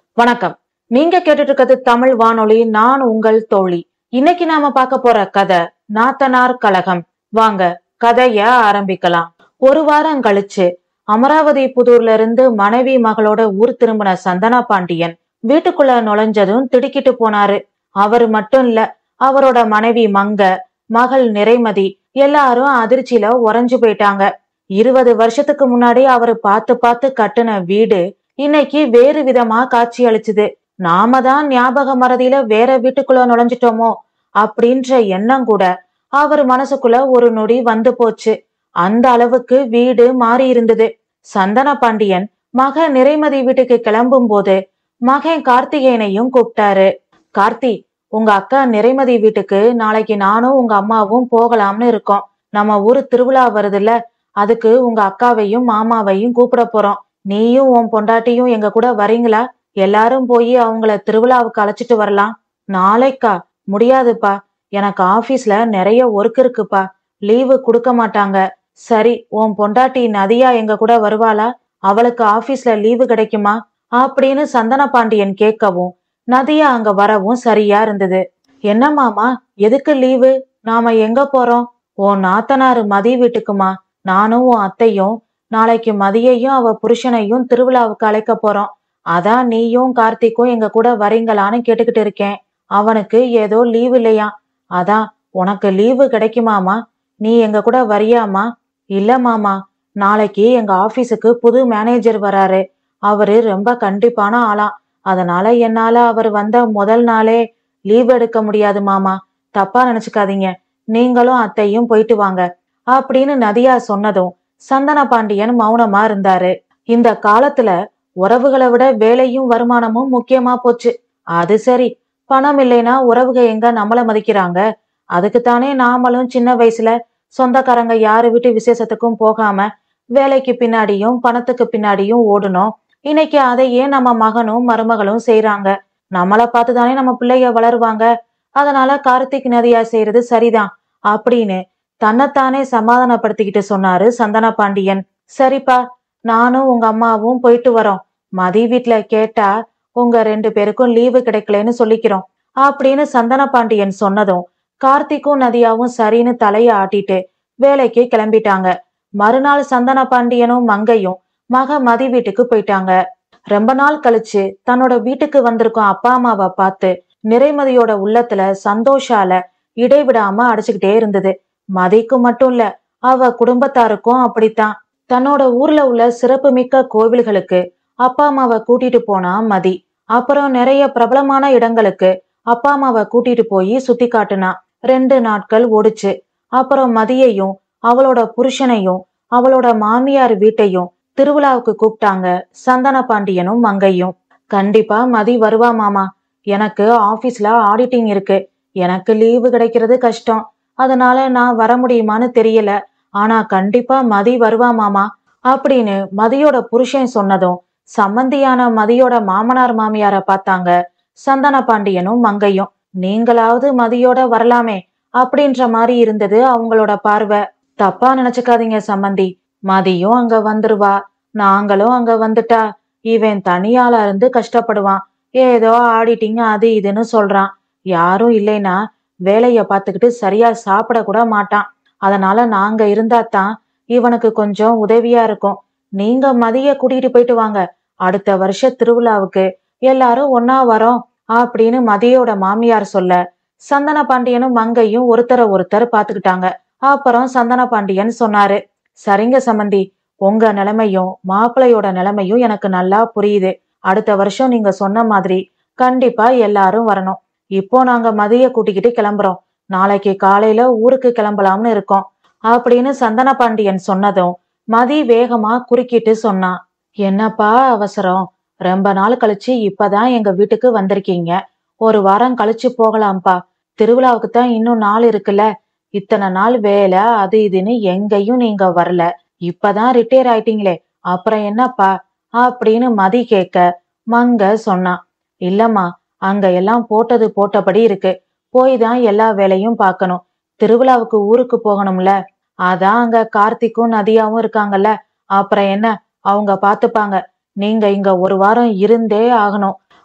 வணக்கம் நீங்க கேட்டுட்டு இருக்கிறது தமிழ் வானொலி நான் உங்கள் தோழி இன்னைக்கு நாம பார்க்க போற கதை நாத்தனார் கழகம் வாங்க கதைய ஆரம்பிக்கலாம் ஒரு வாரம் கழிச்சு அமராவதி புதூர்ல இருந்து மனைவி மகளோட ஊர் திரும்பின சந்தனா பாண்டியன் வீட்டுக்குள்ள நுழைஞ்சதும் திடுக்கிட்டு போனாரு அவரு மட்டும் இல்ல அவரோட மனைவி மங்க மகள் நிறைமதி எல்லாரும் அதிர்ச்சியில உறைஞ்சு போயிட்டாங்க இருபது வருஷத்துக்கு முன்னாடி அவரு பார்த்து பார்த்து கட்டுன வீடு இன்னைக்கு வேறு விதமா காட்சி அளிச்சுது நாம தான் ஞாபக மறதியில வேற வீட்டுக்குள்ள நுழைஞ்சிட்டோமோ அப்படின்ற எண்ணம் கூட அவர் மனசுக்குள்ள ஒரு நொடி வந்து போச்சு அந்த அளவுக்கு வீடு மாறி இருந்தது சந்தன பாண்டியன் மக நிறைமதி வீட்டுக்கு கிளம்பும் போது மகன் கார்த்திகேயனையும் கூப்பிட்டாரு கார்த்தி உங்க அக்கா நிறைமதி வீட்டுக்கு நாளைக்கு நானும் உங்க அம்மாவும் போகலாம்னு இருக்கோம் நம்ம ஊரு திருவிழா வருதுல்ல அதுக்கு உங்க அக்காவையும் மாமாவையும் கூப்பிட போறோம் நீயும் உன் பொண்டாட்டியும் எங்க கூட வரீங்களா எல்லாரும் போய் அவங்கள திருவிழாவுக்கு அழைச்சிட்டு வரலாம் நாளைக்கா முடியாதுப்பா எனக்கு ஆபீஸ்ல நிறைய ஒர்க் இருக்குப்பா லீவு கொடுக்க மாட்டாங்க சரி உன் பொண்டாட்டி நதியா எங்க கூட வருவாளா அவளுக்கு ஆபீஸ்ல லீவு கிடைக்குமா அப்படின்னு சந்தன பாண்டியன் கேட்கவும் நதியா அங்க வரவும் சரியா இருந்தது என்ன மாமா எதுக்கு லீவு நாம எங்க போறோம் உன் நாத்தனாரு மதி வீட்டுக்குமா நானும் உன் அத்தையும் நாளைக்கு மதியையும் அவ புருஷனையும் திருவிழாவுக்கு அழைக்க போறோம் அதான் நீயும் கார்த்திக்கும் எங்க கூட வரீங்களான்னு கேட்டுக்கிட்டு இருக்கேன் அவனுக்கு ஏதோ லீவு இல்லையா அதான் உனக்கு லீவு கிடைக்குமாமா நீ எங்க கூட வரியாமா இல்ல மாமா நாளைக்கு எங்க ஆபீஸுக்கு புது மேனேஜர் வராரு அவரு ரொம்ப கண்டிப்பான ஆளாம் அதனால என்னால அவர் வந்த முதல் நாளே லீவ் எடுக்க முடியாது மாமா தப்பா நினைச்சுக்காதீங்க நீங்களும் அத்தையும் போயிட்டு வாங்க அப்படின்னு நதியா சொன்னதும் சந்தன பாண்டியன் மௌனமா இருந்தாரு இந்த காலத்துல உறவுகளை விட வேலையும் வருமானமும் முக்கியமா போச்சு அது சரி பணம் இல்லைன்னா உறவுக எங்க நம்மள மதிக்கிறாங்க அதுக்குத்தானே நாமளும் சின்ன வயசுல சொந்தக்காரங்க யாரு வீட்டு விசேஷத்துக்கும் போகாம வேலைக்கு பின்னாடியும் பணத்துக்கு பின்னாடியும் ஓடணும் இன்னைக்கு அதையே நம்ம மகனும் மருமகளும் செய்யறாங்க நம்மள பார்த்துதானே நம்ம பிள்ளைங்க வளருவாங்க அதனால கார்த்திக் நதியா செய்யறது சரிதான் அப்படின்னு தன்னைத்தானே சமாதானப்படுத்திக்கிட்டு சொன்னாரு சந்தன பாண்டியன் சரிப்பா நானும் உங்க அம்மாவும் போயிட்டு வரோம் மதி வீட்ல கேட்டா உங்க ரெண்டு பேருக்கும் லீவு கிடைக்கலன்னு சொல்லிக்கிறோம் அப்படின்னு சந்தன பாண்டியன் சொன்னதும் கார்த்திக்கும் நதியாவும் சரின்னு தலைய ஆட்டிட்டு வேலைக்கு கிளம்பிட்டாங்க மறுநாள் சந்தன பாண்டியனும் மங்கையும் மக மதி வீட்டுக்கு போயிட்டாங்க ரொம்ப நாள் கழிச்சு தன்னோட வீட்டுக்கு வந்திருக்கும் அப்பா அம்மாவை பார்த்து நிறைமதியோட உள்ளத்துல சந்தோஷால இடைவிடாம அடிச்சுக்கிட்டே இருந்தது மதிக்கு மட்டும் இல்ல அவ குடும்பத்தாருக்கும் அப்படித்தான் தன்னோட ஊர்ல உள்ள சிறப்புமிக்க கோவில்களுக்கு அப்பா அம்மாவை கூட்டிட்டு போனா மதி அப்புறம் நிறைய பிரபலமான இடங்களுக்கு அப்பா அம்மாவை கூட்டிட்டு போய் சுத்தி காட்டுனா ரெண்டு நாட்கள் ஓடுச்சு அப்புறம் மதியையும் அவளோட புருஷனையும் அவளோட மாமியார் வீட்டையும் திருவிழாவுக்கு கூப்பிட்டாங்க சந்தன பாண்டியனும் மங்கையும் கண்டிப்பா மதி வருவா மாமா எனக்கு ஆபீஸ்ல ஆடிட்டிங் இருக்கு எனக்கு லீவு கிடைக்கிறது கஷ்டம் அதனால நான் வர முடியுமான்னு தெரியல ஆனா கண்டிப்பா மதி வருவா மாமா அப்படின்னு மதியோட புருஷன் சொன்னதும் சம்மந்தியான மதியோட மாமனார் மாமியார பார்த்தாங்க சந்தன பாண்டியனும் மங்கையும் நீங்களாவது மதியோட வரலாமே அப்படின்ற மாதிரி இருந்தது அவங்களோட பார்வை தப்பா நினைச்சுக்காதீங்க சம்மந்தி மதியும் அங்க வந்துருவா நாங்களும் அங்க வந்துட்டா இவன் தனியாளா இருந்து கஷ்டப்படுவான் ஏதோ ஆடிட்டிங் அது இதுன்னு சொல்றான் யாரும் இல்லைன்னா வேலைய பார்த்துக்கிட்டு சரியா சாப்பிட கூட மாட்டான் அதனால நாங்க இருந்தா தான் இவனுக்கு கொஞ்சம் உதவியா இருக்கும் நீங்க மதிய கூட்டிட்டு போயிட்டு வாங்க அடுத்த வருஷ திருவிழாவுக்கு எல்லாரும் ஒன்னா வரோம் அப்படின்னு மதியோட மாமியார் சொல்ல சந்தன பாண்டியனும் மங்கையும் ஒருத்தர ஒருத்தர் பாத்துக்கிட்டாங்க அப்புறம் சந்தன பாண்டியன் சொன்னாரு சரிங்க சம்மந்தி உங்க நிலைமையும் மாப்பிள்ளையோட நிலைமையும் எனக்கு நல்லா புரியுது அடுத்த வருஷம் நீங்க சொன்ன மாதிரி கண்டிப்பா எல்லாரும் வரணும் இப்போ நாங்க மதிய கூட்டிக்கிட்டு கிளம்புறோம் நாளைக்கு காலையில ஊருக்கு கிளம்பலாம்னு இருக்கோம் அப்படின்னு சந்தன பாண்டியன் சொன்னதும் மதி வேகமா குறுக்கிட்டு சொன்னான் என்னப்பா அவசரம் ரொம்ப நாள் கழிச்சு இப்பதான் எங்க வீட்டுக்கு வந்திருக்கீங்க ஒரு வாரம் கழிச்சு போகலாம்ப்பா திருவிழாவுக்கு தான் இன்னும் நாள் இருக்குல்ல இத்தனை நாள் வேலை அது இதுன்னு எங்கேயும் நீங்க வரல இப்பதான் ரிட்டையர் ஆயிட்டீங்களே அப்புறம் என்னப்பா அப்படின்னு மதி கேட்க மங்க சொன்னான் இல்லம்மா அங்க எல்லாம் போட்டது போட்டபடி இருக்கு போய் தான் எல்லா வேலையும் பார்க்கணும் திருவிழாவுக்கு ஊருக்கு போகணும்ல அதான் அங்க கார்த்திக்கும் நதியாவும் இருக்காங்கல்ல அப்புறம் என்ன அவங்க பாத்துப்பாங்க நீங்க இங்க ஒரு வாரம் இருந்தே ஆகணும்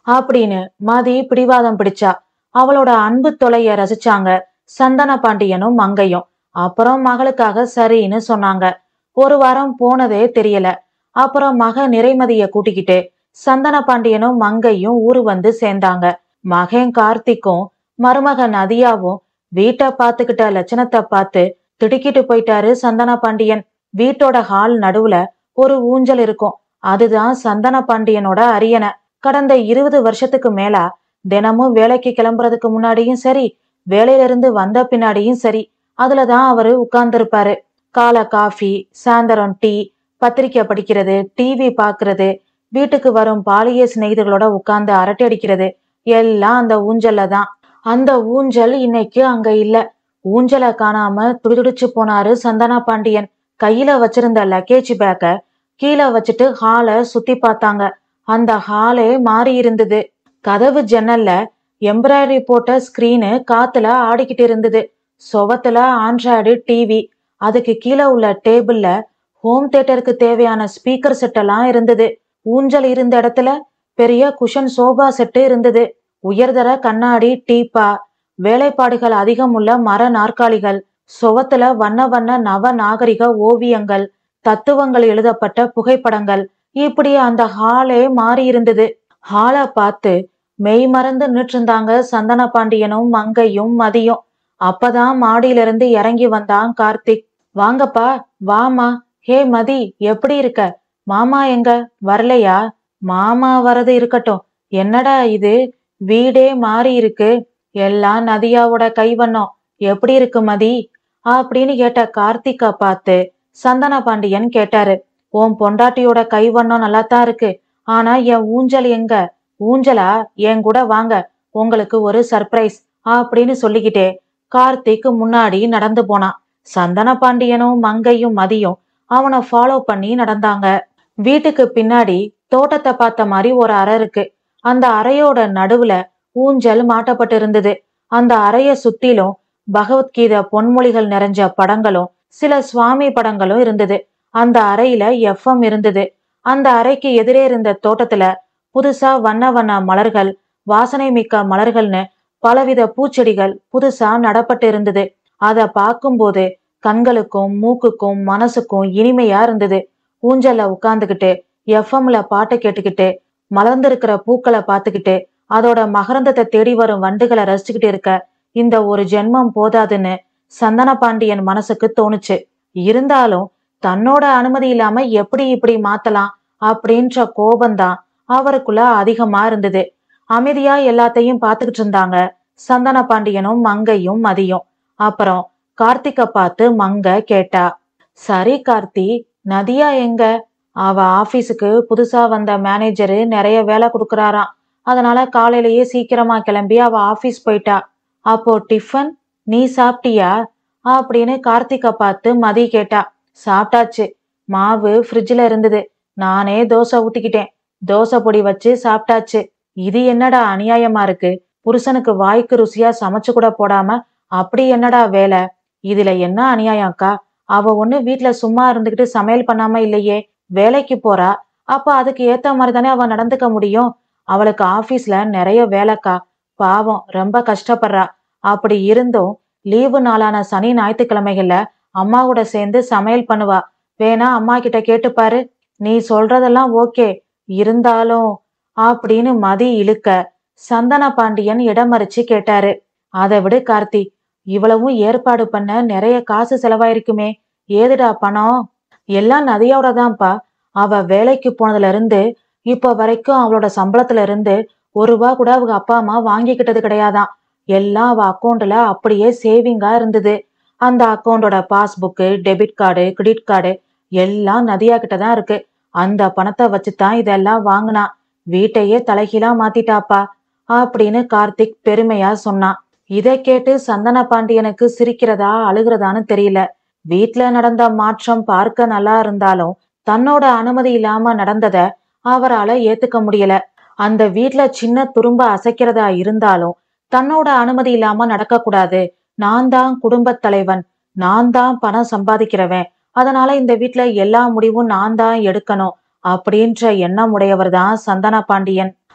அப்படின்னு மதி பிடிவாதம் பிடிச்சா அவளோட அன்பு தொலைய ரசிச்சாங்க சந்தன பாண்டியனும் மங்கையும் அப்புறம் மகளுக்காக சரின்னு சொன்னாங்க ஒரு வாரம் போனதே தெரியல அப்புறம் மக நிறைமதிய கூட்டிக்கிட்டு சந்தன பாண்டியனும் மங்கையும் ஊரு வந்து சேர்ந்தாங்க மகன் கார்த்திக்கும் மருமக நதியாவும் வீட்டை பார்த்துக்கிட்ட லட்சணத்தை பார்த்து திடுக்கிட்டு போயிட்டாரு சந்தன பாண்டியன் வீட்டோட ஹால் நடுவுல ஒரு ஊஞ்சல் இருக்கும் அதுதான் சந்தன பாண்டியனோட அரியணை கடந்த இருபது வருஷத்துக்கு மேலா தினமும் வேலைக்கு கிளம்புறதுக்கு முன்னாடியும் சரி வேலையில இருந்து வந்த பின்னாடியும் சரி அதுலதான் அவரு உட்கார்ந்துருப்பாரு காலை காஃபி சாயந்தரம் டீ பத்திரிக்கை படிக்கிறது டிவி பாக்குறது வீட்டுக்கு வரும் பாலிய சிநேகிதர்களோட உட்கார்ந்து அரட்டை அடிக்கிறது எல்லாம் அந்த ஊஞ்சல்ல தான் அந்த ஊஞ்சல் இன்னைக்கு அங்க இல்ல ஊஞ்சலை காணாம துடிதுடிச்சு போனாரு சந்தனா பாண்டியன் கையில வச்சிருந்த லக்கேஜ் பேக்க கீழே வச்சுட்டு ஹாலை சுத்தி பார்த்தாங்க அந்த ஹாலே மாறி இருந்தது கதவு ஜன்னல்ல எம்ப்ராய்டரி போட்ட ஸ்கிரீனு காத்துல ஆடிக்கிட்டு இருந்தது சுவத்துல ஆண்ட்ராய்டு டிவி அதுக்கு கீழே உள்ள டேபிள்ல ஹோம் தியேட்டருக்கு தேவையான ஸ்பீக்கர் செட் எல்லாம் இருந்தது ஊஞ்சல் இருந்த இடத்துல பெரிய குஷன் சோபா செட்டு இருந்தது உயர்தர கண்ணாடி டீப்பா வேலைப்பாடுகள் அதிகம் உள்ள மர நாற்காலிகள் சுவத்துல வண்ண வண்ண நவ நாகரிக ஓவியங்கள் தத்துவங்கள் எழுதப்பட்ட புகைப்படங்கள் இப்படி அந்த ஹாலே மாறி இருந்தது ஹாலை பார்த்து மெய் மறந்து நின்றுருந்தாங்க சந்தன பாண்டியனும் மங்கையும் மதியும் அப்பதான் மாடியிலிருந்து இறங்கி வந்தான் கார்த்திக் வாங்கப்பா வாமா ஹே மதி எப்படி இருக்க மாமா எங்க வரலையா மாமா வரது இருக்கட்டும் என்னடா இது வீடே மாறி இருக்கு எல்லாம் நதியாவோட கைவண்ணம் எப்படி இருக்கு மதி அப்படின்னு கேட்ட கார்த்திகா பார்த்து சந்தன பாண்டியன் கேட்டாரு உன் பொண்டாட்டியோட கைவண்ணம் நல்லாத்தான் இருக்கு ஆனா என் ஊஞ்சல் எங்க ஊஞ்சலா என் கூட வாங்க உங்களுக்கு ஒரு சர்ப்ரைஸ் அப்படின்னு சொல்லிக்கிட்டே கார்த்திக் முன்னாடி நடந்து போனான் சந்தன பாண்டியனும் மங்கையும் மதியும் அவனை ஃபாலோ பண்ணி நடந்தாங்க வீட்டுக்கு பின்னாடி தோட்டத்தை பார்த்த மாதிரி ஒரு அறை இருக்கு அந்த அறையோட நடுவுல ஊஞ்சல் மாட்டப்பட்டு இருந்தது அந்த அறைய சுத்திலும் பகவத்கீதை பொன்மொழிகள் நிறைஞ்ச படங்களும் சில சுவாமி படங்களும் இருந்தது அந்த அறையில எஃப்எம் இருந்தது அந்த அறைக்கு எதிரே இருந்த தோட்டத்துல புதுசா வண்ண வண்ண மலர்கள் வாசனை மிக்க மலர்கள்னு பலவித பூச்செடிகள் புதுசா நடப்பட்டு இருந்தது அத பார்க்கும்போது கண்களுக்கும் மூக்குக்கும் மனசுக்கும் இனிமையா இருந்தது ஊஞ்சல்ல உட்கார்ந்துகிட்டு எஃப்எம்ல பாட்டை கேட்டுக்கிட்டு மலர்ந்திருக்கிற பூக்களை பார்த்துக்கிட்டு அதோட மகரந்தத்தை தேடி வரும் வண்டுகளை ரசிச்சுக்கிட்டு இருக்க இந்த ஒரு ஜென்மம் போதாதுன்னு சந்தன பாண்டியன் மனசுக்கு தோணுச்சு இருந்தாலும் தன்னோட அனுமதி இல்லாம எப்படி இப்படி மாத்தலாம் அப்படின்ற கோபம்தான் அவருக்குள்ள அதிகமா இருந்தது அமைதியா எல்லாத்தையும் பார்த்துக்கிட்டு இருந்தாங்க சந்தன பாண்டியனும் மங்கையும் மதியும் அப்புறம் கார்த்திக்க பார்த்து மங்க கேட்டா சரி கார்த்தி நதியா எங்க அவ ஆபீஸுக்கு புதுசா வந்த மேனேஜரு நிறைய வேலை கொடுக்கறாராம் அதனால காலையிலேயே சீக்கிரமா கிளம்பி அவ ஆபீஸ் போயிட்டா அப்போ டிஃபன் நீ சாப்பிட்டியா அப்படின்னு கார்த்திக்க பார்த்து மதி கேட்டா சாப்பிட்டாச்சு மாவு ஃப்ரிட்ஜ்ல இருந்தது நானே தோசை ஊத்திக்கிட்டேன் தோசை பொடி வச்சு சாப்பிட்டாச்சு இது என்னடா அநியாயமா இருக்கு புருஷனுக்கு வாய்க்கு ருசியா சமைச்சு கூட போடாம அப்படி என்னடா வேலை இதுல என்ன அநியாயம் அக்கா அவ ஒண்ணு வீட்ல சும்மா இருந்துகிட்டு சமையல் பண்ணாம இல்லையே வேலைக்கு போறா அப்ப அதுக்கு ஏத்த மாதிரி தானே அவ நடந்துக்க முடியும் அவளுக்கு ஆபீஸ்ல நிறைய வேலைக்கா பாவம் ரொம்ப கஷ்டப்படுறா அப்படி இருந்தும் லீவு நாளான சனி ஞாயிற்றுக்கிழமைகள்ல அம்மாவோட சேர்ந்து சமையல் பண்ணுவா வேணா அம்மா கிட்ட கேட்டுப்பாரு நீ சொல்றதெல்லாம் ஓகே இருந்தாலும் அப்படின்னு மதி இழுக்க சந்தன பாண்டியன் இடமறிச்சு கேட்டாரு அதை விடு கார்த்தி இவ்வளவும் ஏற்பாடு பண்ண நிறைய காசு செலவாயிருக்குமே ஏதுடா பணம் எல்லாம் நதியோட தான்ப்பா அவ வேலைக்கு போனதுல இருந்து இப்ப வரைக்கும் அவளோட சம்பளத்துல இருந்து ஒரு ரூபா கூட அவங்க அப்பா அம்மா வாங்கிக்கிட்டது கிடையாதாம் எல்லாம் அவ அக்கௌண்ட்ல அப்படியே சேவிங்கா இருந்தது அந்த அக்கௌண்டோட passbook debit card credit card எல்லாம் நதியா கிட்ட தான் இருக்கு அந்த பணத்தை வச்சுதான் இதெல்லாம் வாங்கினா வீட்டையே தலைகீழா மாத்திட்டாப்பா அப்படின்னு கார்த்திக் பெருமையா சொன்னான் இதை கேட்டு சந்தன பாண்டியனுக்கு சிரிக்கிறதா அழுகிறதான்னு தெரியல வீட்ல நடந்த மாற்றம் பார்க்க நல்லா இருந்தாலும் தன்னோட அனுமதி இல்லாம நடந்தத அவரால ஏத்துக்க முடியல அந்த வீட்ல சின்ன துரும்ப அசைக்கிறதா இருந்தாலும் தன்னோட அனுமதி இல்லாம நடக்க கூடாது நான் தான் குடும்பத் தலைவன் நான் தான் பணம் சம்பாதிக்கிறவன் அதனால இந்த வீட்ல எல்லா முடிவும் நான் தான் எடுக்கணும் அப்படின்ற எண்ணம் உடையவர் தான் சந்தன பாண்டியன்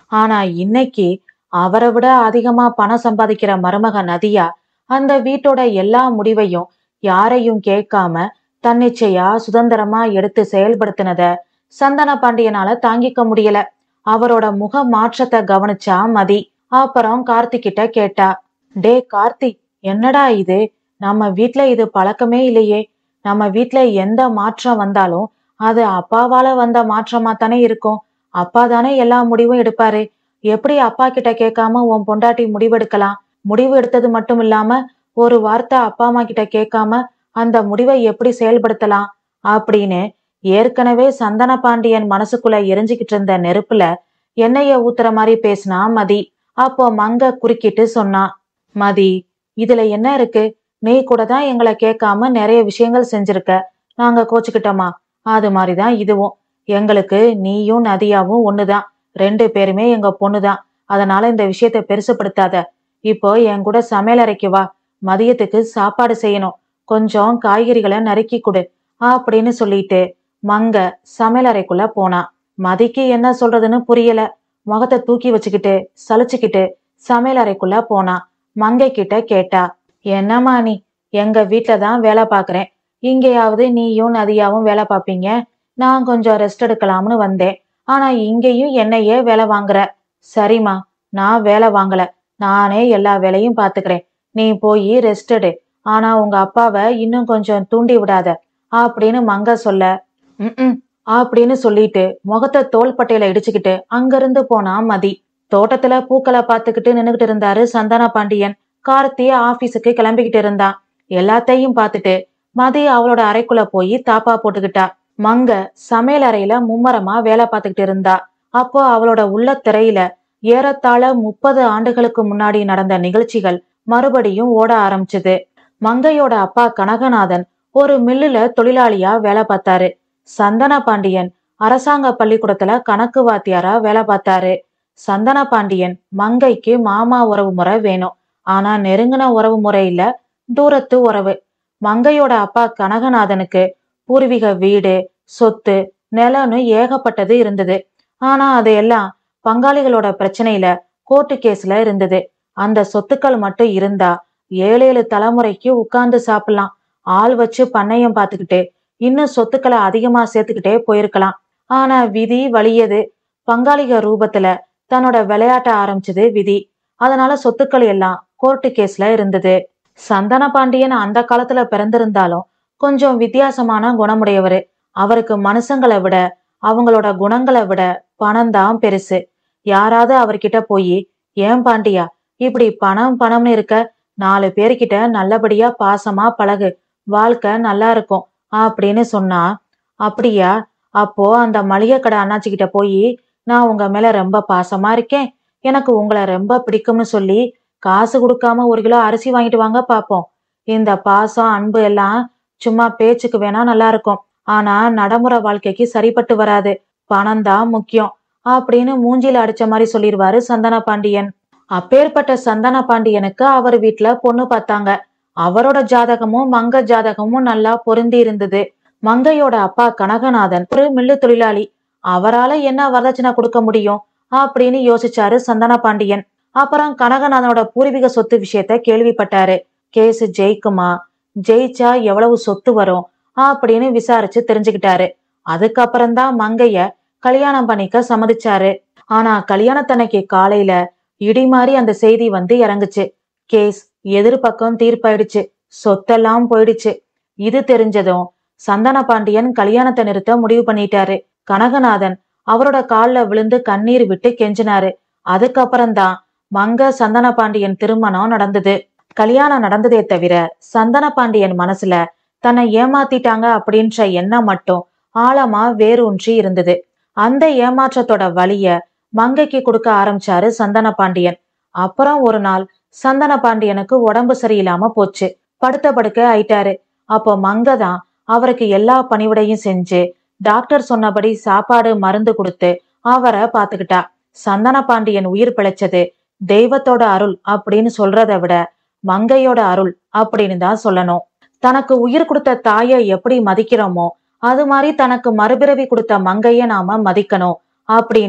ஆனா இன்னைக்கு அவரை விட அதிகமா பணம் சம்பாதிக்கிற மருமக நதியா அந்த வீட்டோட எல்லா முடிவையும் யாரையும் கேட்காம தன்னிச்சையா சுதந்திரமா எடுத்து செயல்படுத்தினத சந்தன பாண்டியனால தாங்கிக்க முடியல அவரோட முக மாற்றத்தை கவனிச்சா மதி அப்புறம் கார்த்திகிட்ட கேட்டா டே கார்த்திக் என்னடா இது நம்ம வீட்ல இது பழக்கமே இல்லையே நம்ம வீட்ல எந்த மாற்றம் வந்தாலும் அது அப்பாவால வந்த மாற்றமா தானே இருக்கும் அப்பா தானே எல்லா முடிவும் எடுப்பாரு எப்படி அப்பா கிட்ட கேட்காம உன் பொண்டாட்டி முடிவெடுக்கலாம் முடிவு எடுத்தது மட்டும் இல்லாம ஒரு வார்த்தை அப்பா அம்மா கிட்ட கேட்காம அந்த முடிவை எப்படி செயல்படுத்தலாம் அப்படின்னு ஏற்கனவே சந்தன பாண்டியன் மனசுக்குள்ள எரிஞ்சுக்கிட்டு இருந்த நெருப்புல எண்ணெய ஊத்துற மாதிரி பேசினா மதி அப்போ மங்க குறுக்கிட்டு சொன்னான் மதி இதுல என்ன இருக்கு நீ கூட தான் எங்களை கேட்காம நிறைய விஷயங்கள் செஞ்சிருக்க நாங்க கோச்சுக்கிட்டோமா அது மாதிரிதான் இதுவும் எங்களுக்கு நீயும் நதியாவும் ஒண்ணுதான் ரெண்டு பேருமே எங்க பொண்ணுதான் அதனால இந்த விஷயத்த பெருசுப்படுத்தாத இப்போ என் கூட சமையலறைக்கு வா மதியத்துக்கு சாப்பாடு செய்யணும் கொஞ்சம் காய்கறிகளை நறுக்கி கொடு அப்படின்னு சொல்லிட்டு மங்க சமையலறைக்குள்ள போனா மதிக்கு என்ன சொல்றதுன்னு புரியல முகத்தை தூக்கி வச்சுக்கிட்டு சலிச்சுக்கிட்டு சமையலறைக்குள்ள போனா மங்கை கிட்ட கேட்டா என்னம்மா நீ எங்க வீட்ல தான் வேலை பாக்குறேன் இங்கேயாவது நீயும் நதியாவும் வேலை பார்ப்பீங்க நான் கொஞ்சம் ரெஸ்ட் எடுக்கலாம்னு வந்தேன் ஆனா இங்கேயும் என்னையே வேலை வாங்குற சரிம்மா நான் வேலை வாங்கல நானே எல்லா வேலையும் பாத்துக்கிறேன் நீ போய் ரெஸ்ட் எடு ஆனா உங்க அப்பாவை இன்னும் கொஞ்சம் தூண்டி விடாத அப்படின்னு மங்க சொல்ல ம் அப்படின்னு சொல்லிட்டு முகத்தை தோள்பட்டையில இடிச்சுக்கிட்டு அங்கிருந்து போனா மதி தோட்டத்துல பூக்களை பார்த்துக்கிட்டு நின்னுகிட்டு இருந்தாரு சந்தன பாண்டியன் கார்த்தி ஆபீஸுக்கு கிளம்பிக்கிட்டு இருந்தான் எல்லாத்தையும் பார்த்துட்டு மதி அவளோட அறைக்குள்ள போய் தாப்பா போட்டுக்கிட்டா மங்க சமையல் அறையில மும்மரமா வேலை பார்த்துக்கிட்டு இருந்தா அப்போ அவளோட உள்ள திரையில ஏறத்தாழ முப்பது ஆண்டுகளுக்கு முன்னாடி நடந்த நிகழ்ச்சிகள் மறுபடியும் ஓட ஆரம்பிச்சது மங்கையோட அப்பா கனகநாதன் ஒரு மில்லுல தொழிலாளியா வேலை பார்த்தாரு சந்தன பாண்டியன் அரசாங்க பள்ளிக்கூடத்துல கணக்கு வாத்தியாரா வேலை பார்த்தாரு சந்தன பாண்டியன் மங்கைக்கு மாமா உறவு முறை வேணும் ஆனா நெருங்கின உறவு முறை இல்ல தூரத்து உறவு மங்கையோட அப்பா கனகநாதனுக்கு பூர்வீக வீடு சொத்து நிலம்னு ஏகப்பட்டது இருந்தது ஆனா அதையெல்லாம் பங்காளிகளோட பிரச்சனையில கோர்ட்டு கேஸ்ல இருந்தது அந்த சொத்துக்கள் மட்டும் இருந்தா ஏழு ஏழு தலைமுறைக்கு உட்கார்ந்து சாப்பிடலாம் ஆள் வச்சு பண்ணையம் பார்த்துக்கிட்டு இன்னும் சொத்துக்களை அதிகமா சேர்த்துக்கிட்டே போயிருக்கலாம் ஆனா விதி வலியது பங்காளிக ரூபத்துல தன்னோட விளையாட்ட ஆரம்பிச்சது விதி அதனால சொத்துக்கள் எல்லாம் கோர்ட்டு கேஸ்ல இருந்தது சந்தன பாண்டியன் அந்த காலத்துல பிறந்திருந்தாலும் கொஞ்சம் வித்தியாசமான குணமுடையவரு அவருக்கு மனுஷங்களை விட அவங்களோட குணங்களை விட பணம் தான் பெருசு யாராவது அவர்கிட்ட போய் ஏன் பாண்டியா இப்படி பணம் பணம்னு இருக்க நாலு பேர்கிட்ட நல்லபடியா பாசமா பழகு வாழ்க்கை நல்லா இருக்கும் அப்படின்னு சொன்னா அப்படியா அப்போ அந்த மளிகை கடை அண்ணாச்சி கிட்ட போய் நான் உங்க மேல ரொம்ப பாசமா இருக்கேன் எனக்கு உங்களை ரொம்ப பிடிக்கும்னு சொல்லி காசு கொடுக்காம ஒரு கிலோ அரிசி வாங்கிட்டு வாங்க பாப்போம் இந்த பாசம் அன்பு எல்லாம் சும்மா பேச்சுக்கு வேணா நல்லா இருக்கும் ஆனா நடைமுறை வாழ்க்கைக்கு சரிப்பட்டு வராது பணம் தான் முக்கியம் அப்படின்னு மூஞ்சில அடிச்ச மாதிரி சொல்லிடுவாரு சந்தன பாண்டியன் அப்பேற்பட்ட சந்தன பாண்டியனுக்கு அவர் வீட்ல பொண்ணு பார்த்தாங்க அவரோட ஜாதகமும் மங்க ஜாதகமும் நல்லா பொருந்தி இருந்தது மங்கையோட அப்பா கனகநாதன் ஒரு மில்லு தொழிலாளி அவரால என்ன வரதட்சணை கொடுக்க முடியும் அப்படின்னு யோசிச்சாரு சந்தன பாண்டியன் அப்புறம் கனகநாதனோட பூர்வீக சொத்து விஷயத்த கேள்விப்பட்டாரு கேஸ் ஜெயிக்குமா ஜெயிச்சா எவ்வளவு சொத்து வரும் அப்படின்னு விசாரிச்சு தெரிஞ்சுக்கிட்டாரு அதுக்கப்புறம் தான் மங்கைய கல்யாணம் பண்ணிக்க சம்மதிச்சாரு ஆனா கல்யாணத்தன்னைக்கு காலையில இடி மாதிரி அந்த செய்தி வந்து இறங்குச்சு கேஸ் எதிர்பக்கம் தீர்ப்பாயிடுச்சு சொத்தெல்லாம் போயிடுச்சு இது தெரிஞ்சதும் சந்தன பாண்டியன் கல்யாணத்தை நிறுத்த முடிவு பண்ணிட்டாரு கனகநாதன் அவரோட கால்ல விழுந்து கண்ணீர் விட்டு கெஞ்சினாரு அதுக்கப்புறம் தான் மங்க சந்தன பாண்டியன் திருமணம் நடந்தது கல்யாணம் நடந்ததே தவிர சந்தன பாண்டியன் மனசுல தன்னை ஏமாத்திட்டாங்க அப்படின்ற எண்ணம் மட்டும் ஆழமா வேரூன்றி இருந்தது அந்த ஏமாற்றத்தோட வலிய மங்கைக்கு கொடுக்க ஆரம்பிச்சாரு சந்தன பாண்டியன் அப்புறம் ஒரு நாள் சந்தன பாண்டியனுக்கு உடம்பு சரியில்லாம போச்சு படுத்த படுக்க ஆயிட்டாரு அப்போ மங்க தான் அவருக்கு எல்லா பணிவிடையும் செஞ்சு டாக்டர் சொன்னபடி சாப்பாடு மருந்து கொடுத்து அவரை பாத்துக்கிட்டா சந்தன பாண்டியன் உயிர் பிழைச்சது தெய்வத்தோட அருள் அப்படின்னு சொல்றதை விட மங்கையோட அருள் அப்படின்னு தான் சொல்லணும் தனக்கு உயிர் கொடுத்த தாயை எப்படி மதிக்கிறோமோ அது மாதிரி தனக்கு மறுபிறவி கொடுத்த மங்கைய நாம மதிக்கணும் அப்படின்னு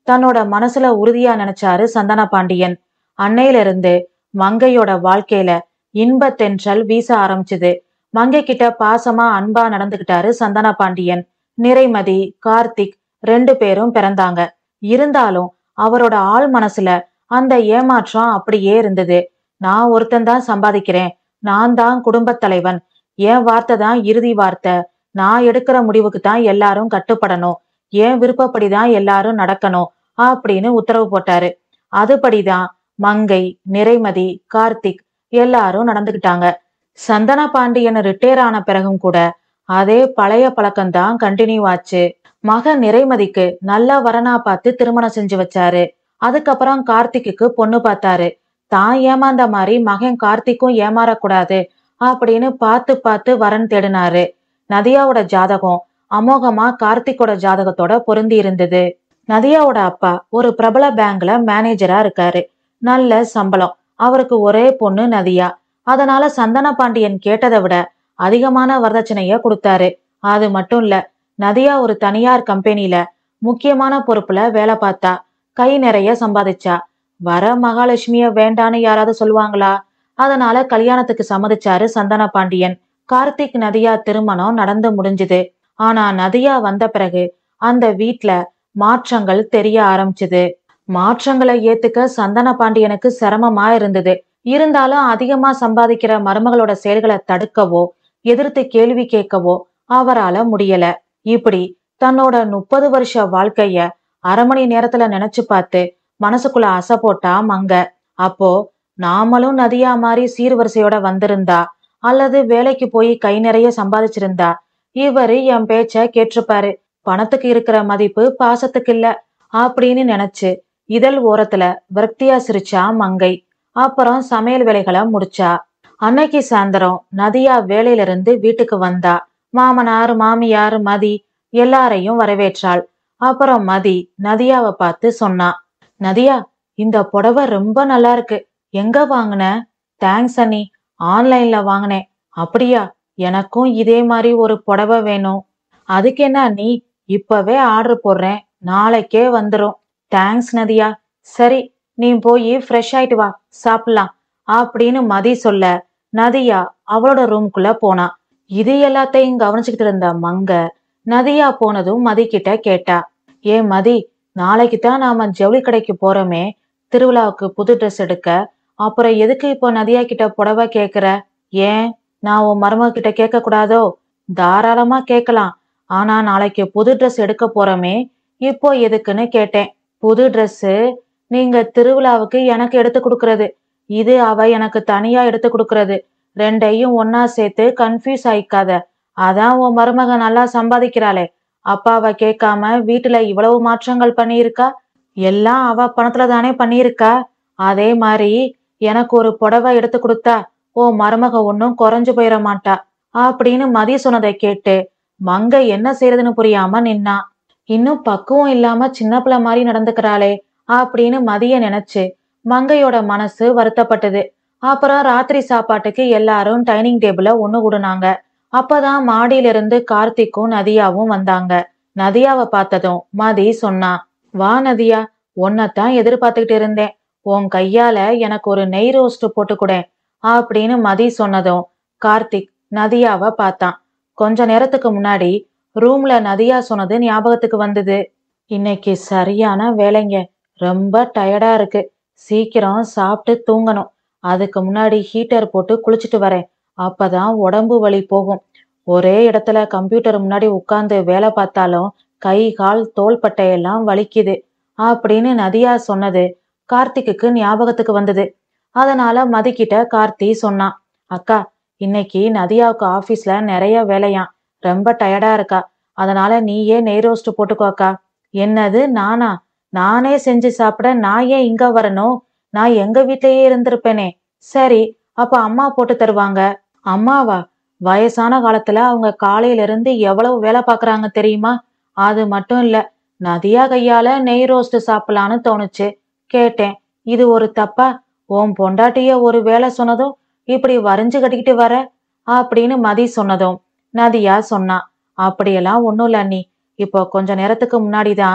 தன்னோட மனசுல உறுதியா நினைச்சாரு சந்தன பாண்டியன் அன்னையில இருந்து மங்கையோட வாழ்க்கையில இன்பத்தென்றல் வீச ஆரம்பிச்சுது மங்கை கிட்ட பாசமா அன்பா நடந்துகிட்டாரு சந்தன பாண்டியன் நிறைமதி கார்த்திக் ரெண்டு பேரும் பிறந்தாங்க இருந்தாலும் அவரோட ஆள் மனசுல அந்த ஏமாற்றம் அப்படியே இருந்தது நான் ஒருத்தன் தான் சம்பாதிக்கிறேன் நான் தான் குடும்பத் தலைவன் என் வார்த்தை தான் இறுதி வார்த்தை நான் எடுக்கிற முடிவுக்கு தான் எல்லாரும் கட்டுப்படணும் என் விருப்பப்படிதான் எல்லாரும் நடக்கணும் அப்படின்னு உத்தரவு போட்டாரு அதுபடிதான் மங்கை நிறைமதி கார்த்திக் எல்லாரும் நடந்துகிட்டாங்க சந்தன பாண்டியன் ரிட்டையர் ஆன பிறகும் கூட அதே பழைய பழக்கம்தான் கண்டினியூ ஆச்சு மக நிறைமதிக்கு நல்ல வரனா பார்த்து திருமணம் செஞ்சு வச்சாரு அதுக்கப்புறம் கார்த்திக்குக்கு பொண்ணு பார்த்தாரு தான் ஏமாந்த மாதிரி மகன் கார்த்திக்கும் ஏமாறக்கூடாது அப்படின்னு பார்த்து பார்த்து வரன் தேடினாரு நதியாவோட ஜாதகம் அமோகமா கார்த்திக்கோட ஜாதகத்தோட பொருந்தி இருந்தது நதியாவோட அப்பா ஒரு பிரபல பேங்க்ல மேனேஜரா இருக்காரு நல்ல சம்பளம் அவருக்கு ஒரே பொண்ணு நதியா அதனால சந்தன பாண்டியன் கேட்டதை விட அதிகமான வரதட்சணைய கொடுத்தாரு அது மட்டும் இல்ல நதியா ஒரு தனியார் கம்பெனில முக்கியமான பொறுப்புல வேலை பார்த்தா கை நிறைய சம்பாதிச்சா வர மகாலட்சுமிய வேண்டான்னு யாராவது சொல்லுவாங்களா அதனால கல்யாணத்துக்கு சம்மதிச்சாரு சந்தன பாண்டியன் கார்த்திக் நதியா திருமணம் நடந்து முடிஞ்சுது ஆனா நதியா வந்த பிறகு அந்த வீட்ல மாற்றங்கள் தெரிய ஆரம்பிச்சுது மாற்றங்களை ஏத்துக்க சந்தன பாண்டியனுக்கு சிரமமா இருந்தது இருந்தாலும் அதிகமா சம்பாதிக்கிற மருமகளோட செயல்களை தடுக்கவோ எதிர்த்து கேள்வி கேட்கவோ அவரால முடியல இப்படி தன்னோட முப்பது வருஷ வாழ்க்கைய அரை மணி நேரத்துல நினைச்சு பார்த்து மனசுக்குள்ள அசை போட்டா மங்க அப்போ நாமளும் நதியா மாதிரி சீர்வரிசையோட வந்திருந்தா அல்லது வேலைக்கு போய் கை நிறைய சம்பாதிச்சிருந்தா இவரு என் பேச்ச கேட்டிருப்பாரு பணத்துக்கு இருக்கிற மதிப்பு பாசத்துக்கு இல்ல அப்படின்னு நினைச்சு இதழ் ஓரத்துல விரக்தியா சிரிச்சா மங்கை அப்புறம் சமையல் வேலைகளை முடிச்சா அன்னைக்கு சாயந்தரம் நதியா வேலையில இருந்து வீட்டுக்கு வந்தா மாமனார் மாமியார் மதி எல்லாரையும் வரவேற்றாள் அப்புறம் மதி நதியாவை பார்த்து சொன்னா நதியா இந்த புடவை ரொம்ப நல்லா இருக்கு எங்க வாங்குன தேங்க்ஸ் அண்ணி ஆன்லைன்ல வாங்கினேன் அப்படியா எனக்கும் இதே மாதிரி ஒரு புடவை வேணும் அதுக்கு என்ன நீ இப்பவே ஆர்டர் போடுறேன் நாளைக்கே வந்துரும் தேங்க்ஸ் நதியா சரி நீ போய் ஃப்ரெஷ் ஆயிட்டு வா சாப்பிடலாம் அப்படின்னு மதி சொல்ல நதியா அவளோட ரூம்குள்ள போனா இது எல்லாத்தையும் கவனிச்சுக்கிட்டு இருந்த மங்க நதியா போனதும் மதி கிட்ட கேட்டா ஏ மதி நாளைக்கு தான் நாம ஜவுளி கடைக்கு போறோமே திருவிழாவுக்கு புது ட்ரெஸ் எடுக்க அப்புறம் எதுக்கு இப்போ நதியா கிட்ட புடவை கேக்குற ஏன் நான் உன் மருமக கிட்ட கேட்க கூடாதோ தாராளமா கேட்கலாம் ஆனா நாளைக்கு புது ட்ரெஸ் எடுக்க போறோமே இப்போ எதுக்குன்னு கேட்டேன் புது ட்ரெஸ்ஸு நீங்க திருவிழாவுக்கு எனக்கு எடுத்து கொடுக்கறது இது அவ எனக்கு தனியா எடுத்து கொடுக்கறது ரெண்டையும் ஒன்னா சேர்த்து கன்ஃபியூஸ் ஆயிக்காத அதான் உன் மருமக நல்லா சம்பாதிக்கிறாளே அப்பாவை கேட்காம வீட்டுல இவ்வளவு மாற்றங்கள் பண்ணியிருக்கா எல்லாம் அவ பணத்துல தானே பண்ணியிருக்கா அதே மாதிரி எனக்கு ஒரு புடவை எடுத்து கொடுத்தா ஓ மருமக ஒன்னும் குறைஞ்சு போயிட மாட்டா அப்படின்னு மதி சொன்னதை கேட்டு மங்க என்ன செய்யறதுன்னு புரியாம நின்னா இன்னும் பக்குவம் இல்லாம சின்ன பிள்ளை மாதிரி நடந்துக்கிறாளே அப்படின்னு மதிய நினைச்சு மங்கையோட மனசு வருத்தப்பட்டது அப்புறம் ராத்திரி சாப்பாட்டுக்கு எல்லாரும் டைனிங் டேபிள ஒண்ணு கூடுனாங்க அப்பதான் மாடியில இருந்து கார்த்திக்கும் நதியாவும் வந்தாங்க நதியாவை பார்த்ததும் மதி சொன்னா வா நதியா உன்னைத்தான் எதிர்பார்த்துக்கிட்டு இருந்தேன் உன் கையால எனக்கு ஒரு நெய் ரோஸ்ட் போட்டு கொடு அப்படின்னு மதி சொன்னதும் கார்த்திக் நதியாவை பார்த்தான் கொஞ்ச நேரத்துக்கு முன்னாடி ரூம்ல நதியா சொன்னது ஞாபகத்துக்கு வந்தது இன்னைக்கு சரியான வேலைங்க ரொம்ப டயர்டா இருக்கு சீக்கிரம் சாப்பிட்டு தூங்கணும் அதுக்கு முன்னாடி ஹீட்டர் போட்டு குளிச்சுட்டு வரேன் அப்பதான் உடம்பு வலி போகும் ஒரே இடத்துல கம்ப்யூட்டர் முன்னாடி உட்கார்ந்து வேலை பார்த்தாலும் கை கால் தோள்பட்டையெல்லாம் வலிக்குது அப்படின்னு நதியா சொன்னது கார்த்திக்குக்கு ஞாபகத்துக்கு வந்தது அதனால மதிக்கிட்ட கார்த்தி சொன்னான் அக்கா இன்னைக்கு நதியாவுக்கு ஆபீஸ்ல நிறைய வேலையாம் ரொம்ப டயர்டா இருக்கா அதனால நீயே நெய் ரோஸ்ட் போட்டுக்கோ அக்கா என்னது நானா நானே செஞ்சு சாப்பிட நான் ஏன் இங்க வரணும் நான் எங்க வீட்லயே இருந்திருப்பேனே சரி அப்ப அம்மா போட்டு தருவாங்க அம்மாவா வயசான காலத்துல அவங்க காலையில இருந்து எவ்வளவு வேலை பாக்குறாங்க தெரியுமா அது மட்டும் இல்ல நதியா கையால நெய் ரோஸ்ட் சாப்பிடலான்னு தோணுச்சு கேட்டேன் இது ஒரு தப்பா உன் பொண்டாட்டிய ஒரு வேலை சொன்னதும் இப்படி வரைஞ்சு கட்டிக்கிட்டு வர அப்படின்னு மதி சொன்னதும் நதியா சொன்னா அப்படியெல்லாம் ஒண்ணும் இல்ல அண்ணி இப்போ கொஞ்ச நேரத்துக்கு முன்னாடிதான்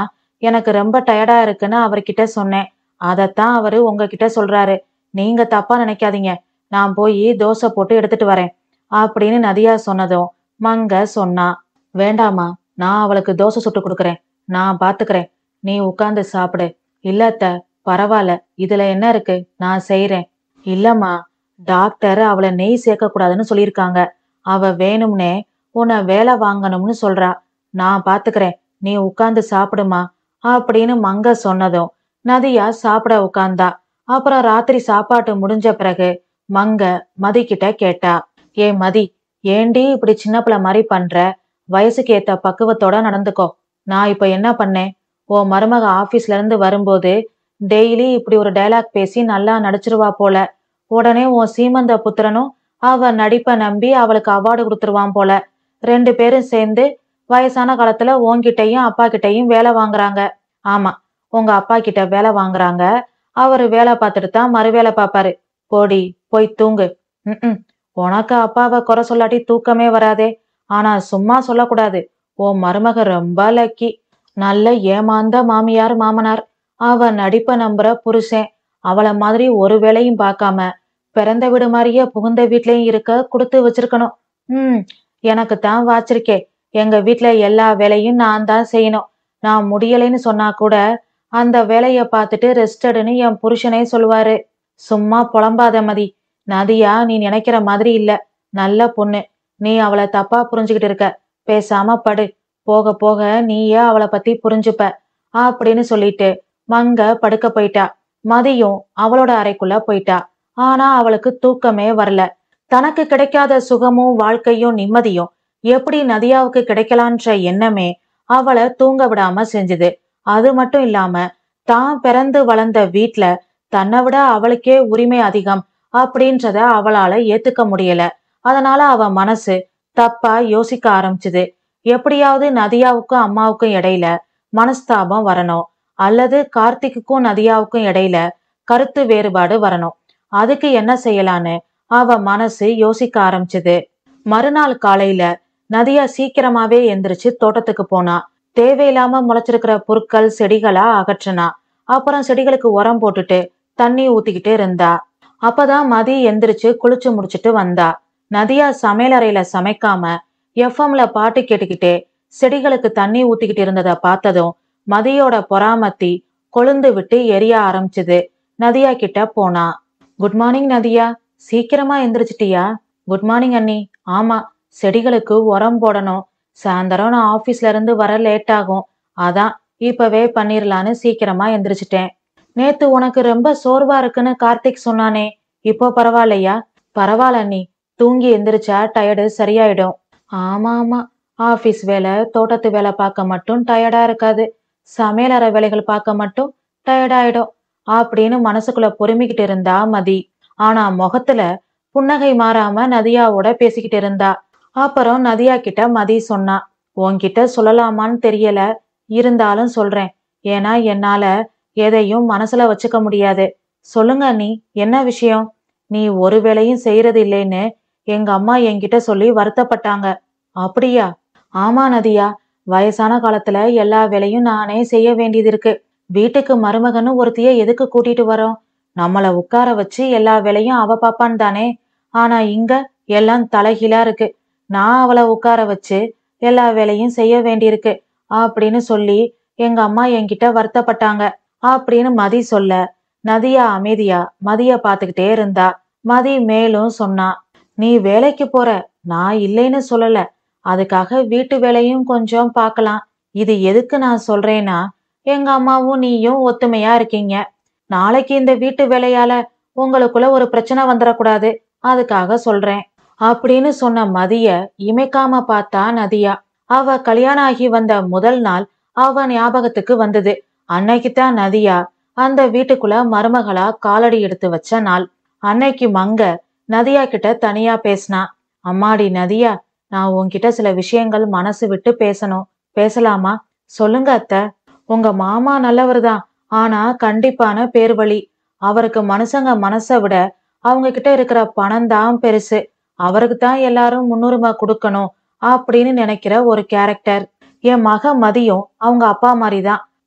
எனக்கு ரொம்ப டயர்டா இருக்குன்னு அவர்கிட்ட சொன்னேன் அதைத்தான் அவரு உங்ககிட்ட சொல்றாரு நீங்க தப்பா நினைக்காதீங்க நான் போய் தோசை போட்டு எடுத்துட்டு வரேன் அப்படின்னு நதியா சொன்னதும் மங்க சொன்னா வேண்டாமா நான் அவளுக்கு தோசை சுட்டு கொடுக்குறேன் நான் பாத்துக்கிறேன் நீ உட்கார்ந்து சாப்பிடு இல்ல அத்தை பரவாயில்ல இதுல என்ன இருக்கு நான் செய்றேன் இல்லம்மா டாக்டர் அவளை நெய் சேர்க்க கூடாதுன்னு சொல்லியிருக்காங்க அவ வேணும்னே உன்னை வேலை வாங்கணும்னு சொல்றா நான் பாத்துக்கிறேன் நீ உட்கார்ந்து சாப்பிடுமா அப்படின்னு மங்க சொன்னதும் நதியா சாப்பிட உட்கார்ந்தா அப்புறம் ராத்திரி சாப்பாட்டு முடிஞ்ச பிறகு மங்க மதி கிட்ட கேட்டா ஏ மதி ஏண்டி இப்படி சின்ன பிள்ளை மாதிரி பண்ற வயசுக்கு ஏத்த பக்குவத்தோட நடந்துக்கோ நான் இப்ப என்ன பண்ணேன் உன் மருமக ஆபீஸ்ல இருந்து வரும்போது டெய்லி இப்படி ஒரு டயலாக் பேசி நல்லா நடிச்சிருவா போல உடனே உன் சீமந்த புத்திரனும் அவ நடிப்பை நம்பி அவளுக்கு அவார்டு கொடுத்துருவான் போல ரெண்டு பேரும் சேர்ந்து வயசான காலத்துல உன்கிட்டயும் அப்பா கிட்டயும் வேலை வாங்குறாங்க ஆமா உங்க அப்பா கிட்ட வேலை வாங்குறாங்க அவரு வேலை பார்த்துட்டு தான் மறு வேலை பார்ப்பாரு போடி போய் தூங்கு ம் உனக்கு அப்பாவை குறை சொல்லாட்டி தூக்கமே வராதே ஆனா சும்மா சொல்லக்கூடாது உன் மருமக ரொம்ப லக்கி நல்ல ஏமாந்த மாமியார் மாமனார் அவ நடிப்பை நம்புற புருஷன் அவளை மாதிரி ஒரு வேலையும் பார்க்காம பிறந்த வீடு மாதிரியே புகுந்த வீட்லயும் இருக்க கொடுத்து வச்சிருக்கணும் ம் எனக்கு தான் வாச்சிருக்கே எங்க வீட்ல எல்லா வேலையும் நான் தான் செய்யணும் நான் முடியலைன்னு சொன்னா கூட அந்த வேலைய பார்த்துட்டு ரெஸ்டடுன்னு என் புருஷனே சொல்லுவாரு சும்மா புலம்பாத மதி நதியா நீ நினைக்கிற மாதிரி இல்ல நல்ல பொண்ணு நீ அவளை தப்பா புரிஞ்சுக்கிட்டு இருக்க பேசாம படு போக போக நீயே அவளை பத்தி புரிஞ்சுப்ப அப்படின்னு சொல்லிட்டு மங்க படுக்க போயிட்டா மதியும் அவளோட அறைக்குள்ள போயிட்டா ஆனா அவளுக்கு தூக்கமே வரல தனக்கு கிடைக்காத சுகமும் வாழ்க்கையும் நிம்மதியும் எப்படி நதியாவுக்கு கிடைக்கலான்ற எண்ணமே அவளை தூங்க விடாம செஞ்சுது அது மட்டும் இல்லாம தான் பிறந்து வளர்ந்த வீட்ல தன்னை விட அவளுக்கே உரிமை அதிகம் அப்படின்றத அவளால ஏத்துக்க முடியல அதனால அவ மனசு தப்பா யோசிக்க ஆரம்பிச்சுது எப்படியாவது நதியாவுக்கும் அம்மாவுக்கும் இடையில மனஸ்தாபம் வரணும் அல்லது கார்த்திக்குக்கும் நதியாவுக்கும் இடையில கருத்து வேறுபாடு வரணும் அதுக்கு என்ன செய்யலான்னு அவ மனசு யோசிக்க ஆரம்பிச்சுது மறுநாள் காலையில நதியா சீக்கிரமாவே எந்திரிச்சு தோட்டத்துக்கு போனா தேவையில்லாம முளைச்சிருக்கிற புற்கள் செடிகளா அகற்றினா அப்புறம் செடிகளுக்கு உரம் போட்டுட்டு தண்ணி ஊத்திக்கிட்டு இருந்தா அப்பதான் மதி எந்திரிச்சு குளிச்சு முடிச்சிட்டு வந்தா நதியா சமையலறையில சமைக்காம எஃப்எம்ல பாட்டு கேட்டுக்கிட்டே செடிகளுக்கு தண்ணி ஊத்திக்கிட்டு இருந்ததை பார்த்ததும் மதியோட பொறாமத்தி கொழுந்து விட்டு எரிய ஆரம்பிச்சுது நதியா கிட்ட போனா குட் மார்னிங் நதியா சீக்கிரமா எந்திரிச்சிட்டியா குட் மார்னிங் அண்ணி ஆமா செடிகளுக்கு உரம் போடணும் சாயந்தரம் நான் ஆபீஸ்ல இருந்து வர லேட் ஆகும் அதான் இப்பவே பண்ணிரலான்னு சீக்கிரமா எந்திரிச்சிட்டேன் நேத்து உனக்கு ரொம்ப சோர்வா இருக்குன்னு கார்த்திக் சொன்னானே இப்போ பரவாயில்லையா பரவாயில்ல அண்ணி தூங்கி எந்திரிச்சா டயர்டு சரியாயிடும் ஆமா ஆமா ஆபீஸ் வேலை தோட்டத்து வேலை பார்க்க மட்டும் டயர்டா இருக்காது சமையலறை வேலைகள் பார்க்க மட்டும் டயர்டாயிடும் அப்படின்னு மனசுக்குள்ள பொறுமிக்கிட்டு இருந்தா மதி ஆனா முகத்துல புன்னகை மாறாம நதியாவோட பேசிக்கிட்டு இருந்தா அப்புறம் நதியா கிட்ட மதி சொன்னா உன்கிட்ட சொல்லலாமான்னு தெரியல இருந்தாலும் சொல்றேன் ஏன்னா என்னால எதையும் மனசுல வச்சுக்க முடியாது சொல்லுங்க நீ என்ன விஷயம் நீ ஒரு வேலையும் செய்யறது இல்லைன்னு எங்க அம்மா என்கிட்ட சொல்லி வருத்தப்பட்டாங்க அப்படியா ஆமா நதியா வயசான காலத்துல எல்லா வேலையும் நானே செய்ய வேண்டியது இருக்கு வீட்டுக்கு மருமகன்னு ஒருத்திய எதுக்கு கூட்டிட்டு வரோம் நம்மள உட்கார வச்சு எல்லா வேலையும் அவ பாப்பான் தானே ஆனா இங்க எல்லாம் தலைகீழா இருக்கு நான் அவளை உட்கார வச்சு எல்லா வேலையும் செய்ய வேண்டியிருக்கு அப்படின்னு சொல்லி எங்க அம்மா என்கிட்ட வருத்தப்பட்டாங்க அப்படின்னு மதி சொல்ல நதியா அமைதியா மதிய பாத்துக்கிட்டே இருந்தா மதி மேலும் சொன்னா நீ வேலைக்கு போற நான் இல்லைன்னு சொல்லல அதுக்காக வீட்டு வேலையும் கொஞ்சம் பார்க்கலாம் இது எதுக்கு நான் சொல்றேன்னா எங்க அம்மாவும் நீயும் ஒத்துமையா இருக்கீங்க நாளைக்கு இந்த வீட்டு வேலையால உங்களுக்குள்ள ஒரு பிரச்சனை வந்துடக்கூடாது அதுக்காக சொல்றேன் அப்படின்னு சொன்ன மதிய இமைக்காம பார்த்தா நதியா அவ கல்யாணம் ஆகி வந்த முதல் நாள் அவ ஞாபகத்துக்கு வந்தது அன்னைக்குத்தான் நதியா அந்த வீட்டுக்குள்ள மருமகளா காலடி எடுத்து வச்ச நாள் அன்னைக்கு மங்க நதியா கிட்ட தனியா பேசினா அம்மாடி நதியா நான் உன்கிட்ட சில விஷயங்கள் மனசு விட்டு பேசணும் பேசலாமா சொல்லுங்க அத்தை உங்க மாமா நல்லவர்தான் ஆனா கண்டிப்பான பேர்வழி அவருக்கு மனுஷங்க மனசை விட அவங்க கிட்ட இருக்கிற பணம் தான் பெருசு அவருக்கு தான் எல்லாரும் முன்னுரிமை கொடுக்கணும் அப்படின்னு நினைக்கிற ஒரு கேரக்டர் என் மக மதியம் அவங்க அப்பா மாதிரி தான்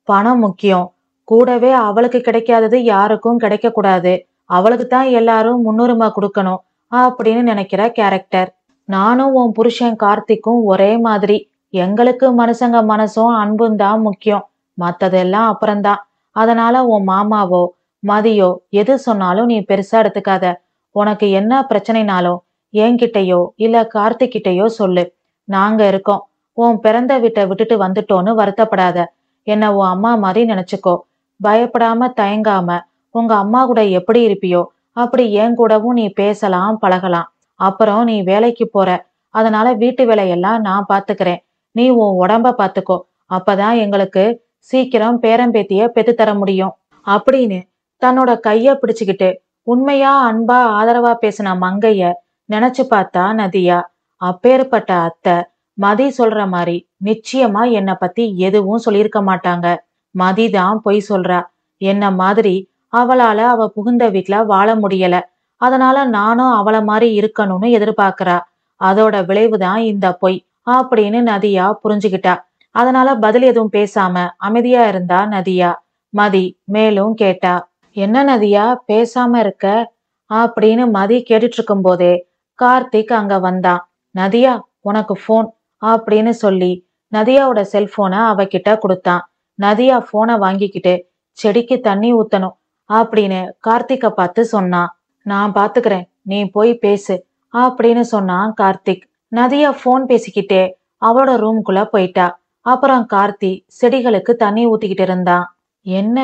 பணம் முக்கியம் கூடவே அவளுக்கு கிடைக்காதது யாருக்கும் கிடைக்க கூடாது அவளுக்கு தான் எல்லாரும் முன்னுரிமை கொடுக்கணும் அப்படின்னு நினைக்கிற கேரக்டர் நானும் உன் புருஷன் கார்த்திக்கும் ஒரே மாதிரி எங்களுக்கு மனுஷங்க மனசும் அன்பும் தான் முக்கியம் மத்ததெல்லாம் அப்புறம்தான் அதனால உன் மாமாவோ மதியோ எது சொன்னாலும் நீ பெருசா எடுத்துக்காத உனக்கு என்ன பிரச்சனைனாலும் என்கிட்டயோ இல்ல கார்த்திக்கிட்டயோ சொல்லு நாங்க இருக்கோம் உன் பிறந்த வீட்டை விட்டுட்டு வந்துட்டோன்னு வருத்தப்படாத என்ன உன் அம்மா மாதிரி நினைச்சுக்கோ பயப்படாம தயங்காம உங்க அம்மா கூட எப்படி இருப்பியோ அப்படி என் கூடவும் நீ பேசலாம் பழகலாம் அப்புறம் நீ வேலைக்கு போற அதனால வீட்டு வேலையெல்லாம் நான் பாத்துக்கிறேன் நீ உன் உடம்ப பாத்துக்கோ அப்பதான் எங்களுக்கு சீக்கிரம் பேரம்பேத்திய பெத்து தர முடியும் அப்படின்னு தன்னோட கைய பிடிச்சுக்கிட்டு உண்மையா அன்பா ஆதரவா பேசின மங்கைய நினைச்சு பார்த்தா நதியா அப்பேற்பட்ட அத்தை மதி சொல்ற மாதிரி நிச்சயமா என்னை பத்தி எதுவும் சொல்லியிருக்க மாட்டாங்க மதிதான் பொய் சொல்றா என்ன மாதிரி அவளால அவ புகுந்த வீட்ல வாழ முடியல அதனால நானும் அவள மாதிரி இருக்கணும்னு எதிர்பார்க்கறா அதோட விளைவுதான் இந்த பொய் அப்படின்னு நதியா புரிஞ்சுக்கிட்டா அதனால பதில் எதுவும் பேசாம அமைதியா இருந்தா நதியா மதி மேலும் கேட்டா என்ன நதியா பேசாம இருக்க அப்படின்னு மதி கேட்டுட்டு இருக்கும் போதே கார்த்திக் அங்க வந்தான் நதியா உனக்கு ஃபோன் அப்படின்னு சொல்லி நதியாவோட செல்போனை அவகிட்ட கொடுத்தான் நதியா போனை வாங்கிக்கிட்டு செடிக்கு தண்ணி ஊத்தணும் அப்படின்னு கார்த்திக்க பார்த்து சொன்னான் நான் பாத்துக்கிறேன் நீ போய் பேசு அப்படின்னு சொன்னான் கார்த்திக் நதியா போன் பேசிக்கிட்டே அவளோட ரூம்குள்ள போயிட்டா அப்புறம் கார்த்தி செடிகளுக்கு தண்ணி ஊத்திக்கிட்டு இருந்தான் என்ன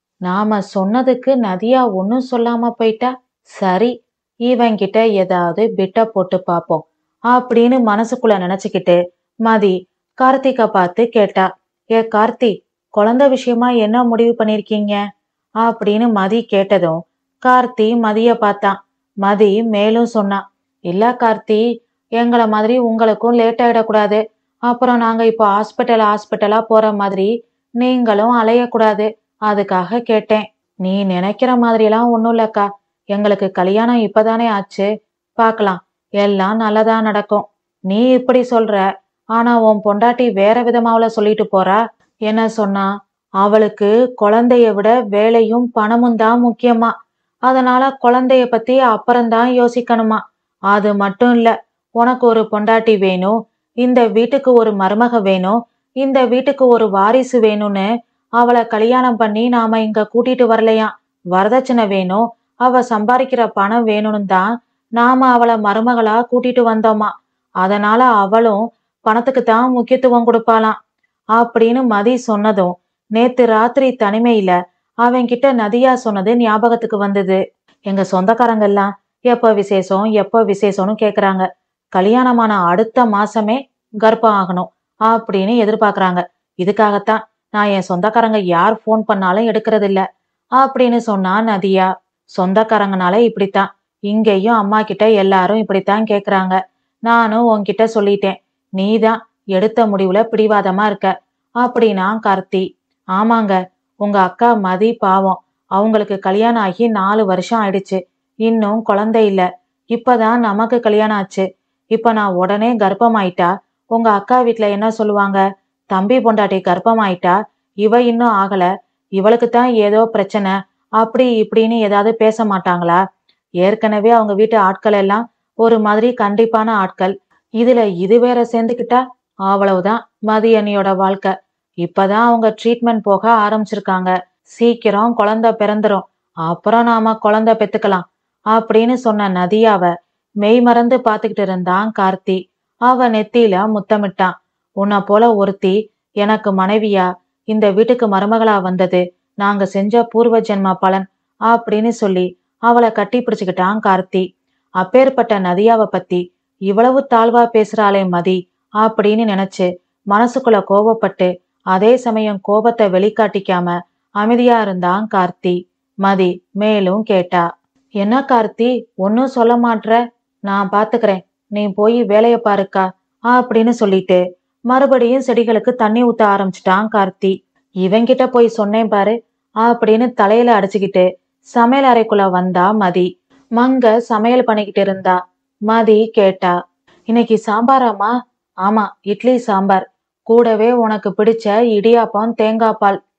நாம சொன்னதுக்கு நதியா ஒன்னும் சொல்லாம போயிட்டா சரி இவன்கிட்ட ஏதாவது பிட்ட போட்டு பாப்போம் அப்படின்னு மனசுக்குள்ள நினைச்சுக்கிட்டு மதி கார்த்திக்க பார்த்து கேட்டா ஏ கார்த்தி குழந்தை விஷயமா என்ன முடிவு பண்ணிருக்கீங்க அப்படின்னு மதி கேட்டதும் கார்த்தி மதிய பார்த்தான் மதி மேலும் சொன்னான் இல்ல கார்த்தி எங்கள மாதிரி உங்களுக்கும் லேட் ஆயிடக்கூடாது அப்புறம் நாங்க இப்போ ஹாஸ்பிட்டல் ஹாஸ்பிட்டலா போற மாதிரி நீங்களும் அலையக்கூடாது அதுக்காக கேட்டேன் நீ நினைக்கிற மாதிரிலாம் ஒன்றும் இல்லக்கா எங்களுக்கு கல்யாணம் இப்பதானே ஆச்சு பார்க்கலாம் எல்லாம் நல்லதா நடக்கும் நீ இப்படி சொல்ற ஆனா உன் பொண்டாட்டி வேற விதமாவுல சொல்லிட்டு போறா என்ன சொன்னா அவளுக்கு குழந்தைய விட வேலையும் பணமும் தான் முக்கியமா அதனால குழந்தைய பத்தி அப்புறம்தான் யோசிக்கணுமா அது மட்டும் இல்ல உனக்கு ஒரு பொண்டாட்டி வேணும் இந்த வீட்டுக்கு ஒரு மருமக வேணும் இந்த வீட்டுக்கு ஒரு வாரிசு வேணும்னு அவளை கல்யாணம் பண்ணி நாம இங்க கூட்டிட்டு வரலையாம் வரதட்சணை வேணும் அவ சம்பாதிக்கிற பணம் வேணும்னு தான் நாம அவளை மருமகளா கூட்டிட்டு வந்தோமா அதனால அவளும் பணத்துக்கு தான் முக்கியத்துவம் கொடுப்பாளாம் அப்படின்னு மதி சொன்னதும் நேத்து ராத்திரி தனிமையில அவன்கிட்ட நதியா சொன்னது ஞாபகத்துக்கு வந்தது எங்க சொந்தக்காரங்க எல்லாம் எப்ப விசேஷம் எப்ப விசேஷம்னு கேக்குறாங்க கல்யாணமான அடுத்த மாசமே கர்ப்பம் ஆகணும் அப்படின்னு எதிர்பார்க்கறாங்க இதுக்காகத்தான் நான் என் சொந்தக்காரங்க யார் ஃபோன் பண்ணாலும் எடுக்கிறது இல்ல அப்படின்னு சொன்னா நதியா சொந்தக்காரங்கனால இப்படித்தான் இங்கேயும் அம்மா கிட்ட எல்லாரும் இப்படித்தான் கேக்குறாங்க நானும் உன்கிட்ட சொல்லிட்டேன் நீதான் எடுத்த முடிவுல பிடிவாதமா இருக்க அப்படின்னா கார்த்தி ஆமாங்க உங்க அக்கா மதி பாவம் அவங்களுக்கு கல்யாணம் ஆகி நாலு வருஷம் ஆயிடுச்சு இன்னும் குழந்தை இல்ல இப்பதான் நமக்கு கல்யாணம் ஆச்சு இப்ப நான் உடனே கர்ப்பமாயிட்டா உங்க அக்கா வீட்ல என்ன சொல்லுவாங்க தம்பி பொண்டாட்டி கர்ப்பமாயிட்டா இவ இன்னும் ஆகல இவளுக்கு தான் ஏதோ பிரச்சனை அப்படி இப்படின்னு ஏதாவது பேச மாட்டாங்களா ஏற்கனவே அவங்க வீட்டு ஆட்கள் எல்லாம் ஒரு மாதிரி கண்டிப்பான ஆட்கள் இதுல இது வேற சேர்ந்துக்கிட்டா அவ்வளவுதான் மதியணியோட வாழ்க்கை இப்பதான் அவங்க ட்ரீட்மெண்ட் போக ஆரம்பிச்சிருக்காங்க சீக்கிரம் குழந்தை பிறந்துரும் அப்புறம் நாம குழந்தை பெத்துக்கலாம் அப்படின்னு சொன்ன நதியாவ மெய் மறந்து பாத்துக்கிட்டு இருந்தான் கார்த்தி அவ நெத்தியில முத்தமிட்டான் உன்னை போல ஒருத்தி எனக்கு மனைவியா இந்த வீட்டுக்கு மருமகளா வந்தது நாங்க செஞ்ச பூர்வ ஜென்ம பலன் அப்படின்னு சொல்லி அவளை கட்டி பிடிச்சுக்கிட்டான் கார்த்தி அப்பேற்பட்ட நதியாவ பத்தி இவ்வளவு தாழ்வா பேசுறாளே மதி அப்படின்னு நினைச்சு மனசுக்குள்ள கோபப்பட்டு அதே சமயம் கோபத்தை வெளிக்காட்டிக்காம அமைதியா இருந்தான் கார்த்தி மதி மேலும் கேட்டா என்ன கார்த்தி ஒன்னும் சொல்ல மாட்ற நான் பாத்துக்கிறேன் நீ போய் வேலைய பாருக்கா அப்படின்னு சொல்லிட்டு மறுபடியும் செடிகளுக்கு தண்ணி ஊத்த ஆரம்பிச்சிட்டான் கார்த்தி இவன்கிட்ட போய் சொன்னேன் பாரு அப்படின்னு தலையில அடிச்சுக்கிட்டு சமையல் அறைக்குள்ள வந்தா மதி மங்க சமையல் பண்ணிக்கிட்டு இருந்தா மதி கேட்டா இன்னைக்கு சாம்பாராமா ஆமா இட்லி சாம்பார் கூடவே உனக்கு பிடிச்ச இடியாப்பம் தேங்காய் பால்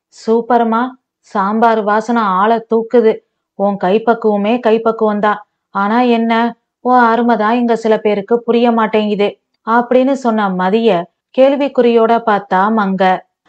சூப்பர்மா சாம்பார் வாசனை ஆளை தூக்குது உன் கைப்பக்குவமே கைப்பக்குவம் தான் ஆனா என்ன உன் அருமை தான் இங்க சில பேருக்கு புரிய மாட்டேங்குது அப்படின்னு சொன்ன மதிய கேள்விக்குறியோட பார்த்தா மங்க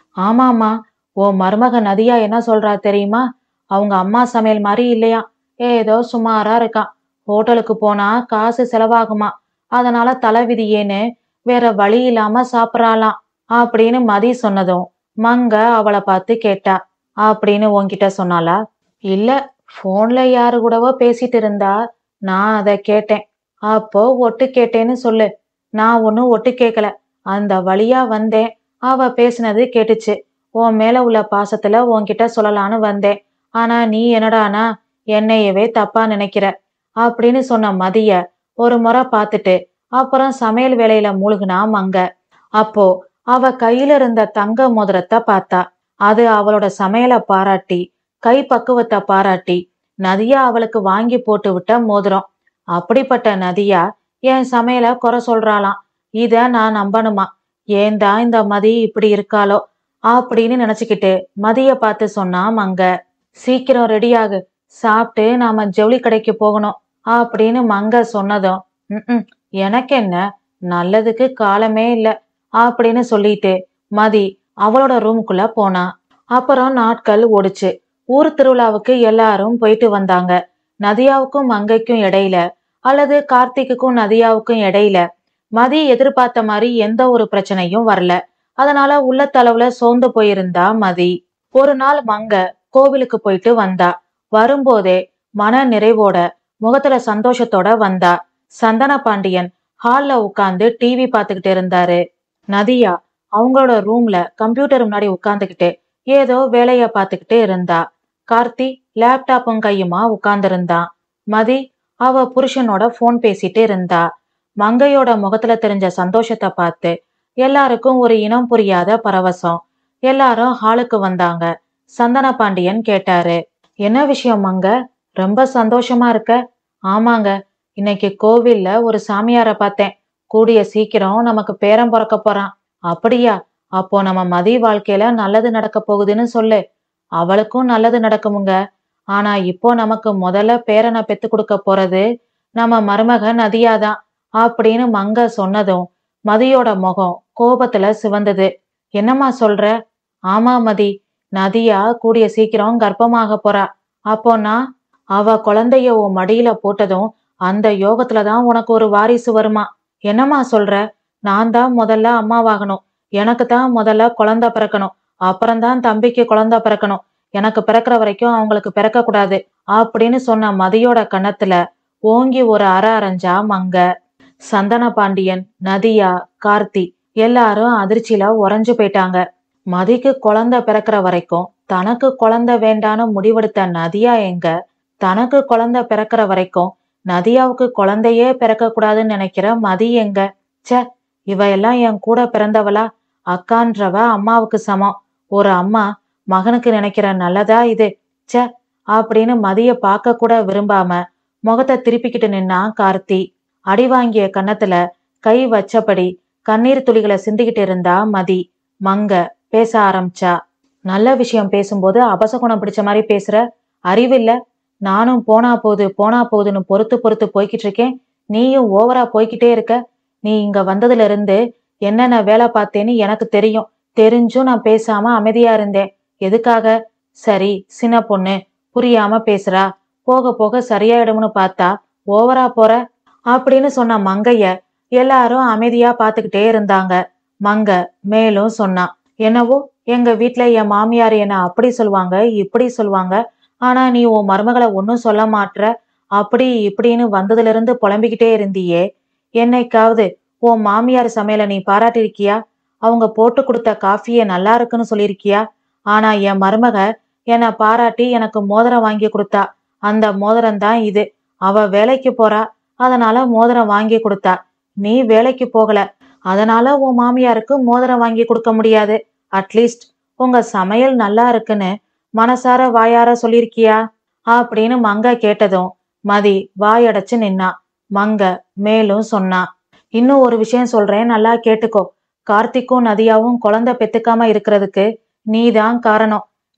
ஆமாமா உன் மருமக நதியா என்ன சொல்றா தெரியுமா அவங்க அம்மா சமையல் மாதிரி இல்லையா ஏதோ சுமாரா இருக்கான் ஹோட்டலுக்கு போனா காசு செலவாகுமா அதனால தலைவிதியேன்னு வேற வழி இல்லாம சாப்பிடறாளாம் அப்படின்னு மதி சொன்னதும் மங்க அவளை பார்த்து கேட்டா அப்படின்னு உன்கிட்ட சொன்னாளா இல்ல போன்ல யாரு கூடவோ பேசிட்டு இருந்தா நான் அத கேட்டேன் அப்போ ஒட்டு கேட்டேன்னு சொல்லு நான் ஒன்னும் ஒட்டு கேட்கல அந்த வழியா வந்தேன் அவ பேசினது கேட்டுச்சு உன் மேல உள்ள பாசத்துல உன்கிட்ட சொல்லலான்னு வந்தேன் ஆனா நீ என்னடானா என்னையவே தப்பா நினைக்கிற அப்படின்னு சொன்ன மதிய ஒரு முறை பார்த்துட்டு அப்புறம் சமையல் வேலையில மூழ்குனா மங்க அப்போ அவ கையில இருந்த தங்க மோதிரத்தை பார்த்தா அது அவளோட சமையலை பாராட்டி கை பக்குவத்தை பாராட்டி நதியா அவளுக்கு வாங்கி போட்டு விட்ட மோதிரம் அப்படிப்பட்ட நதியா என் சமையலை குறை சொல்றாளாம் இத நான் நம்பணுமா ஏன்டா இந்த மதி இப்படி இருக்காளோ அப்படின்னு நினைச்சுக்கிட்டு மதிய பார்த்து சொன்னா மங்க சீக்கிரம் ரெடியாகு சாப்பிட்டு நாம ஜவுளி கடைக்கு போகணும் அப்படின்னு மங்க சொன்னதும் ம் எனக்கு என்ன நல்லதுக்கு காலமே இல்ல அப்படின்னு சொல்லிட்டு மதி அவளோட ரூமுக்குள்ள போனா அப்புறம் நாட்கள் ஓடுச்சு ஊர் திருவிழாவுக்கு எல்லாரும் போயிட்டு வந்தாங்க நதியாவுக்கும் மங்கைக்கும் இடையில அல்லது கார்த்திக்குக்கும் நதியாவுக்கும் இடையில மதி எதிர்பார்த்த மாதிரி எந்த ஒரு பிரச்சனையும் வரல அதனால உள்ளத்தளவுல சோர்ந்து போயிருந்தா மதி ஒரு நாள் மங்க கோவிலுக்கு போயிட்டு வந்தா வரும்போதே மன நிறைவோட முகத்துல சந்தோஷத்தோட வந்தா சந்தன பாண்டியன் ஹால்ல உட்கார்ந்து டிவி பார்த்துக்கிட்டு இருந்தாரு நதியா அவங்களோட ரூம்ல கம்ப்யூட்டர் முன்னாடி உட்கார்ந்துகிட்டு ஏதோ வேலைய பார்த்துக்கிட்டு இருந்தா கார்த்தி லேப்டாப்பும் கையுமா உட்கார்ந்திருந்தான் மதி அவ புருஷனோட போன் பேசிட்டு இருந்தா மங்கையோட முகத்துல தெரிஞ்ச சந்தோஷத்தை பார்த்து எல்லாருக்கும் ஒரு இனம் புரியாத பரவசம் எல்லாரும் ஹாலுக்கு வந்தாங்க சந்தன பாண்டியன் கேட்டாரு என்ன விஷயம் மங்க ரொம்ப சந்தோஷமா இருக்க ஆமாங்க இன்னைக்கு கோவில்ல ஒரு சாமியார பார்த்தேன் கூடிய சீக்கிரம் நமக்கு பேரன் பிறக்க போறான் அப்படியா அப்போ நம்ம மதி வாழ்க்கையில நல்லது நடக்க போகுதுன்னு சொல்லு அவளுக்கும் நல்லது நடக்குமுங்க ஆனா இப்போ நமக்கு முதல்ல பேரனை பெத்து கொடுக்க போறது நம்ம மருமக நதியாதான் அப்படின்னு மங்க சொன்னதும் மதியோட முகம் கோபத்துல சிவந்தது என்னம்மா சொல்ற ஆமா மதி நதியா கூடிய சீக்கிரம் கர்ப்பமாக போறா அப்போ நான் அவ குழந்தைய உன் மடியில போட்டதும் அந்த யோகத்துல தான் உனக்கு ஒரு வாரிசு வருமா என்னம்மா சொல்ற நான் தான் முதல்ல அம்மாவாகணும் எனக்கு தான் முதல்ல குழந்தை பிறக்கணும் அப்புறம்தான் தம்பிக்கு குழந்தை பிறக்கணும் எனக்கு பிறக்கிற வரைக்கும் அவங்களுக்கு பிறக்க கூடாது அப்படின்னு சொன்ன மதியோட கன்னத்துல ஓங்கி ஒரு அற அரைஞ்சா மங்க சந்தன பாண்டியன் நதியா கார்த்தி எல்லாரும் அதிர்ச்சியில உறைஞ்சு போயிட்டாங்க மதிக்கு குழந்தை பிறக்கிற வரைக்கும் தனக்கு குழந்தை வேண்டான்னு முடிவெடுத்த நதியா எங்க தனக்கு குழந்தை பிறக்கிற வரைக்கும் நதியாவுக்கு குழந்தையே பிறக்க கூடாதுன்னு நினைக்கிற மதி எங்க ச்சே இவ எல்லாம் என் கூட பிறந்தவளா அக்கான்றவ அம்மாவுக்கு சமம் ஒரு அம்மா மகனுக்கு நினைக்கிற நல்லதா இது ச்சே அப்படின்னு மதிய பார்க்க கூட விரும்பாம முகத்தை திருப்பிக்கிட்டு நின்னா கார்த்தி அடி வாங்கிய கன்னத்துல கை வச்சபடி கண்ணீர் துளிகளை சிந்திக்கிட்டு இருந்தா மதி மங்க பேச ஆரம்பிச்சா நல்ல விஷயம் பேசும்போது அபசகுணம் பிடிச்ச மாதிரி பேசுற அறிவில்ல நானும் போனா போகுது போனா போகுதுன்னு பொறுத்து பொறுத்து போய்கிட்டு இருக்கேன் நீயும் ஓவரா போய்கிட்டே இருக்க நீ இங்க வந்ததுல இருந்து என்னென்ன வேலை பார்த்தேன்னு எனக்கு தெரியும் தெரிஞ்சும் நான் பேசாம அமைதியா இருந்தேன் எதுக்காக சரி சின்ன பொண்ணு புரியாம பேசுறா போக போக சரியாயிடும்னு பார்த்தா ஓவரா போற அப்படின்னு சொன்ன மங்கைய எல்லாரும் அமைதியா பாத்துக்கிட்டே இருந்தாங்க மங்க மேலும் சொன்னா என்னவோ எங்க வீட்ல என் மாமியார் என்ன அப்படி சொல்லுவாங்க இப்படி சொல்லுவாங்க ஆனா நீ உன் மருமகளை ஒன்னும் சொல்ல மாட்ற அப்படி இப்படின்னு வந்ததுல இருந்து புலம்பிக்கிட்டே இருந்தியே என்னைக்காவது உன் மாமியார் சமையலை நீ பாராட்டிருக்கியா அவங்க போட்டு கொடுத்த காஃபியே நல்லா இருக்குன்னு சொல்லியிருக்கியா ஆனா என் மருமக என்னை பாராட்டி எனக்கு மோதிரம் வாங்கி கொடுத்தா அந்த மோதிரம் தான் இது அவ வேலைக்கு போறா அதனால மோதிரம் வாங்கி கொடுத்தா நீ வேலைக்கு போகல அதனால உன் மாமியாருக்கு மோதிரம் வாங்கி கொடுக்க முடியாது அட்லீஸ்ட் உங்க சமையல் நல்லா இருக்குன்னு மனசார வாயார சொல்லிருக்கியா அப்படின்னு மங்க கேட்டதும் மதி வாயடைச்சு நின்னா மங்க மேலும் சொன்னா இன்னும் ஒரு விஷயம் சொல்றேன் நல்லா கேட்டுக்கோ கார்த்திக்கும் நதியாவும் குழந்தை பெத்துக்காம இருக்கிறதுக்கு நீதான் காரணம்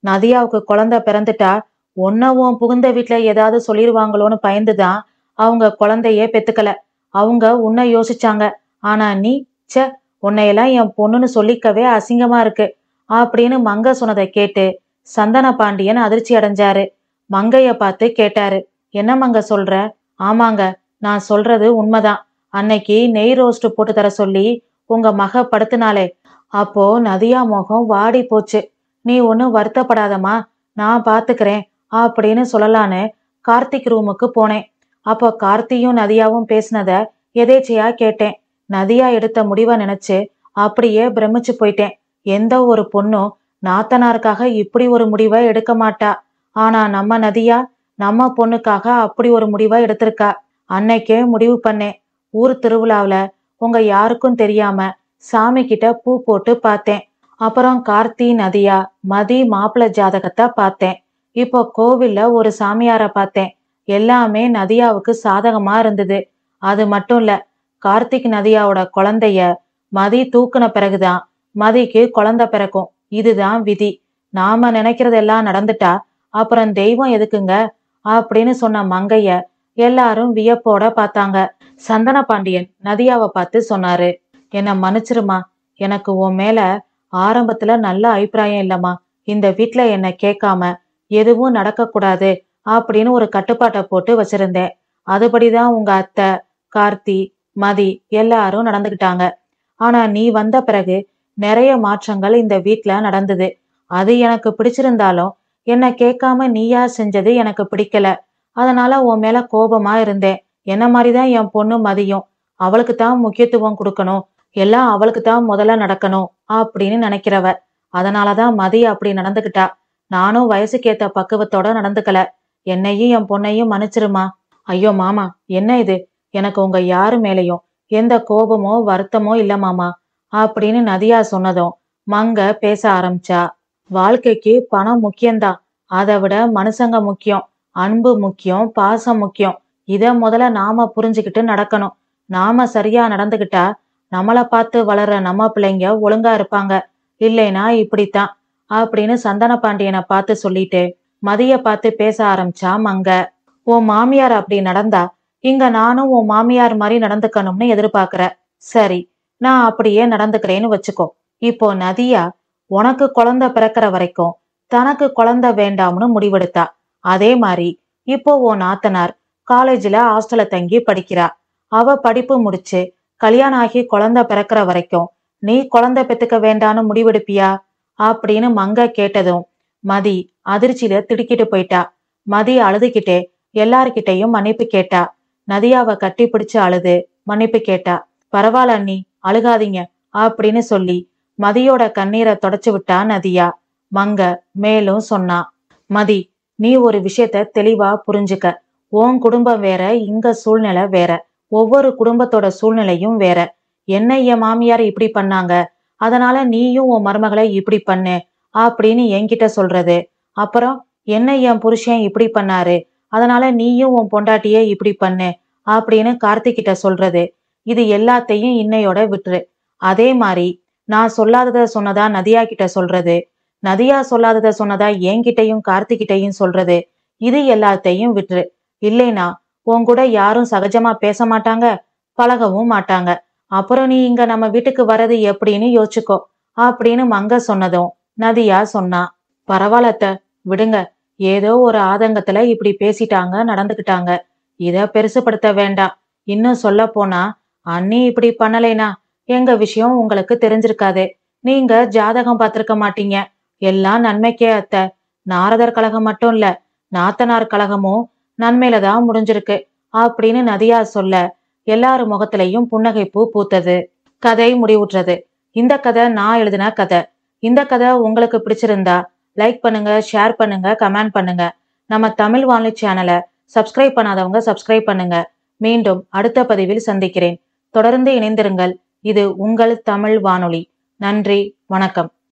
நதியாவுக்கு குழந்தை பிறந்துட்டா உன்ன புகுந்த வீட்டுல ஏதாவது சொல்லிருவாங்களோன்னு பயந்துதான் அவங்க குழந்தையே பெத்துக்கல அவங்க உன்னை யோசிச்சாங்க ஆனா நீ ச்சே உன்னையெல்லாம் என் பொண்ணுன்னு சொல்லிக்கவே அசிங்கமா இருக்கு அப்படின்னு மங்க சொன்னதை கேட்டு சந்தன பாண்டியன் அதிர்ச்சி அடைஞ்சாரு மங்கைய பார்த்து கேட்டாரு என்ன மங்க சொல்ற ஆமாங்க நான் சொல்றது உண்மைதான் அன்னைக்கு நெய் ரோஸ்ட் போட்டு தர சொல்லி உங்க மக படுத்துனாலே அப்போ நதியா முகம் வாடி போச்சு நீ ஒன்னும் வருத்தப்படாதம்மா நான் பாத்துக்கிறேன் அப்படின்னு சொல்லலான்னு கார்த்திக் ரூமுக்கு போனேன் அப்போ கார்த்தியும் நதியாவும் பேசினத எதேச்சையா கேட்டேன் நதியா எடுத்த முடிவை நினைச்சு அப்படியே பிரமிச்சு போயிட்டேன் எந்த ஒரு பொண்ணும் நாத்தனாருக்காக இப்படி ஒரு முடிவை எடுக்க மாட்டா ஆனா நம்ம நதியா நம்ம பொண்ணுக்காக அப்படி ஒரு முடிவை எடுத்திருக்கா அன்னைக்கே முடிவு பண்ணேன் ஊர் திருவிழாவுல உங்க யாருக்கும் தெரியாம சாமி கிட்ட பூ போட்டு பார்த்தேன் அப்புறம் கார்த்தி நதியா மதி மாப்பிள ஜாதகத்தை பார்த்தேன் இப்போ கோவில்ல ஒரு சாமியார பார்த்தேன் எல்லாமே நதியாவுக்கு சாதகமா இருந்தது அது மட்டும் இல்ல கார்த்திக் நதியாவோட குழந்தைய மதி தூக்குன பிறகுதான் மதிக்கு குழந்தை பிறக்கும் இதுதான் விதி நாம நினைக்கிறதெல்லாம் நடந்துட்டா அப்புறம் தெய்வம் எதுக்குங்க அப்படின்னு சொன்ன மங்கைய எல்லாரும் வியப்போட பார்த்தாங்க சந்தன பாண்டியன் நதியாவை பார்த்து சொன்னாரு என்ன மன்னிச்சிருமா எனக்கு உன் மேல ஆரம்பத்துல நல்ல அபிப்பிராயம் இல்லம்மா இந்த வீட்ல என்ன கேட்காம எதுவும் நடக்கக்கூடாது அப்படின்னு ஒரு கட்டுப்பாட்டை போட்டு வச்சிருந்தேன் அதுபடிதான் உங்க அத்தை கார்த்தி மதி எல்லாரும் நடந்துக்கிட்டாங்க ஆனா நீ வந்த பிறகு நிறைய மாற்றங்கள் இந்த வீட்ல நடந்தது அது எனக்கு பிடிச்சிருந்தாலும் என்ன கேட்காம நீயா செஞ்சது எனக்கு பிடிக்கல அதனால உன் மேல கோபமா இருந்தேன் என்ன மாதிரிதான் என் பொண்ணு மதியும் அவளுக்கு தான் முக்கியத்துவம் கொடுக்கணும் எல்லாம் அவளுக்கு தான் முதல்ல நடக்கணும் அப்படின்னு நினைக்கிறவ அதனாலதான் மதி அப்படி நடந்துக்கிட்டா நானும் வயசுக்கேத்த பக்குவத்தோட நடந்துக்கல என்னையும் என் பொண்ணையும் மன்னிச்சிருமா ஐயோ மாமா என்ன இது எனக்கு உங்க யாரு மேலையும் எந்த கோபமோ வருத்தமோ இல்ல மாமா அப்படின்னு நதியா சொன்னதும் மங்க பேச ஆரம்பிச்சா வாழ்க்கைக்கு பணம் முக்கியம்தான் அதை விட மனுஷங்க முக்கியம் அன்பு முக்கியம் பாசம் முக்கியம் இத முதல்ல நாம புரிஞ்சுக்கிட்டு நடக்கணும் நாம சரியா நடந்துகிட்டா நம்மள பார்த்து வளர்ற நம்ம பிள்ளைங்க ஒழுங்கா இருப்பாங்க இல்லைனா இப்படித்தான் அப்படின்னு சந்தன பாண்டியனை பார்த்து சொல்லிட்டு மதிய பார்த்து பேச ஆரம்பிச்சா மங்க உன் மாமியார் அப்படி நடந்தா இங்க நானும் உன் மாமியார் மாதிரி நடந்துக்கணும்னு எதிர்பார்க்கற சரி நான் அப்படியே நடந்துக்கிறேன்னு வச்சுக்கோ இப்போ நதியா உனக்கு குழந்தை பிறக்கிற வரைக்கும் தனக்கு குழந்தை வேண்டாம்னு முடிவெடுத்தா அதே மாதிரி இப்போ உன் நாத்தனார் காலேஜ்ல ஹாஸ்டல்ல தங்கி படிக்கிறா அவ படிப்பு முடிச்சு கல்யாணம் ஆகி குழந்தை பிறக்கிற வரைக்கும் நீ குழந்தை பெத்துக்க வேண்டான்னு முடிவெடுப்பியா அப்படின்னு மங்க கேட்டதும் மதி அதிர்ச்சியில திடுக்கிட்டு போயிட்டா மதி அழுதுகிட்டே எல்லார்கிட்டயும் மன்னிப்பு கேட்டா நதியாவை கட்டி பிடிச்சு அழுது மன்னிப்பு கேட்டா பரவாயில்ல அண்ணி அழுகாதீங்க அப்படின்னு சொல்லி மதியோட கண்ணீரை தொடச்சு விட்டா நதியா மங்க மேலும் சொன்னா மதி நீ ஒரு விஷயத்த தெளிவா புரிஞ்சுக்க உன் குடும்பம் வேற இங்க சூழ்நிலை வேற ஒவ்வொரு குடும்பத்தோட சூழ்நிலையும் வேற என்ன என் மாமியார் இப்படி பண்ணாங்க அதனால நீயும் உன் மருமகளை இப்படி பண்ணு அப்படின்னு என்கிட்ட சொல்றது அப்புறம் என்ன என் புருஷன் இப்படி பண்ணாரு அதனால நீயும் உன் பொண்டாட்டியே இப்படி பண்ணு அப்படின்னு கார்த்திகிட்ட சொல்றது இது எல்லாத்தையும் இன்னையோட விட்டுரு அதே மாதிரி நான் சொல்லாதத சொன்னதா நதியா கிட்ட சொல்றது நதியா சொல்லாதத சொன்னதா என்கிட்டயும் கார்த்திகிட்டையும் சொல்றது இது எல்லாத்தையும் விட்டுரு இல்லைனா உன் கூட யாரும் சகஜமா பேச மாட்டாங்க பழகவும் மாட்டாங்க அப்புறம் நீ இங்க நம்ம வீட்டுக்கு வர்றது எப்படின்னு யோசிச்சுக்கோ அப்படின்னு மங்க சொன்னதும் நதியா சொன்னா பரவாயில்லத்த விடுங்க ஏதோ ஒரு ஆதங்கத்துல இப்படி பேசிட்டாங்க நடந்துக்கிட்டாங்க இத பெருசுப்படுத்த வேண்டாம் இன்னும் சொல்ல போனா அண்ணி இப்படி பண்ணலைனா எங்க விஷயம் உங்களுக்கு தெரிஞ்சிருக்காது நீங்க ஜாதகம் பார்த்திருக்க மாட்டீங்க எல்லாம் நன்மைக்கே அத்த நாரதர் கழகம் மட்டும் இல்ல நாத்தனார் கழகமும் நன்மையில தான் முடிஞ்சிருக்கு அப்படின்னு நதியா சொல்ல எல்லார் முகத்திலையும் புன்னகைப்பூ பூத்தது கதை முடிவுற்றது இந்த கதை நான் எழுதின கதை இந்த கதை உங்களுக்கு பிடிச்சிருந்தா லைக் பண்ணுங்க ஷேர் பண்ணுங்க கமெண்ட் பண்ணுங்க நம்ம தமிழ் வானொலி சேனலை சப்ஸ்கிரைப் பண்ணாதவங்க சப்ஸ்கிரைப் பண்ணுங்க மீண்டும் அடுத்த பதிவில் சந்திக்கிறேன் தொடர்ந்து இணைந்திருங்கள் இது உங்கள் தமிழ் வானொலி நன்றி வணக்கம்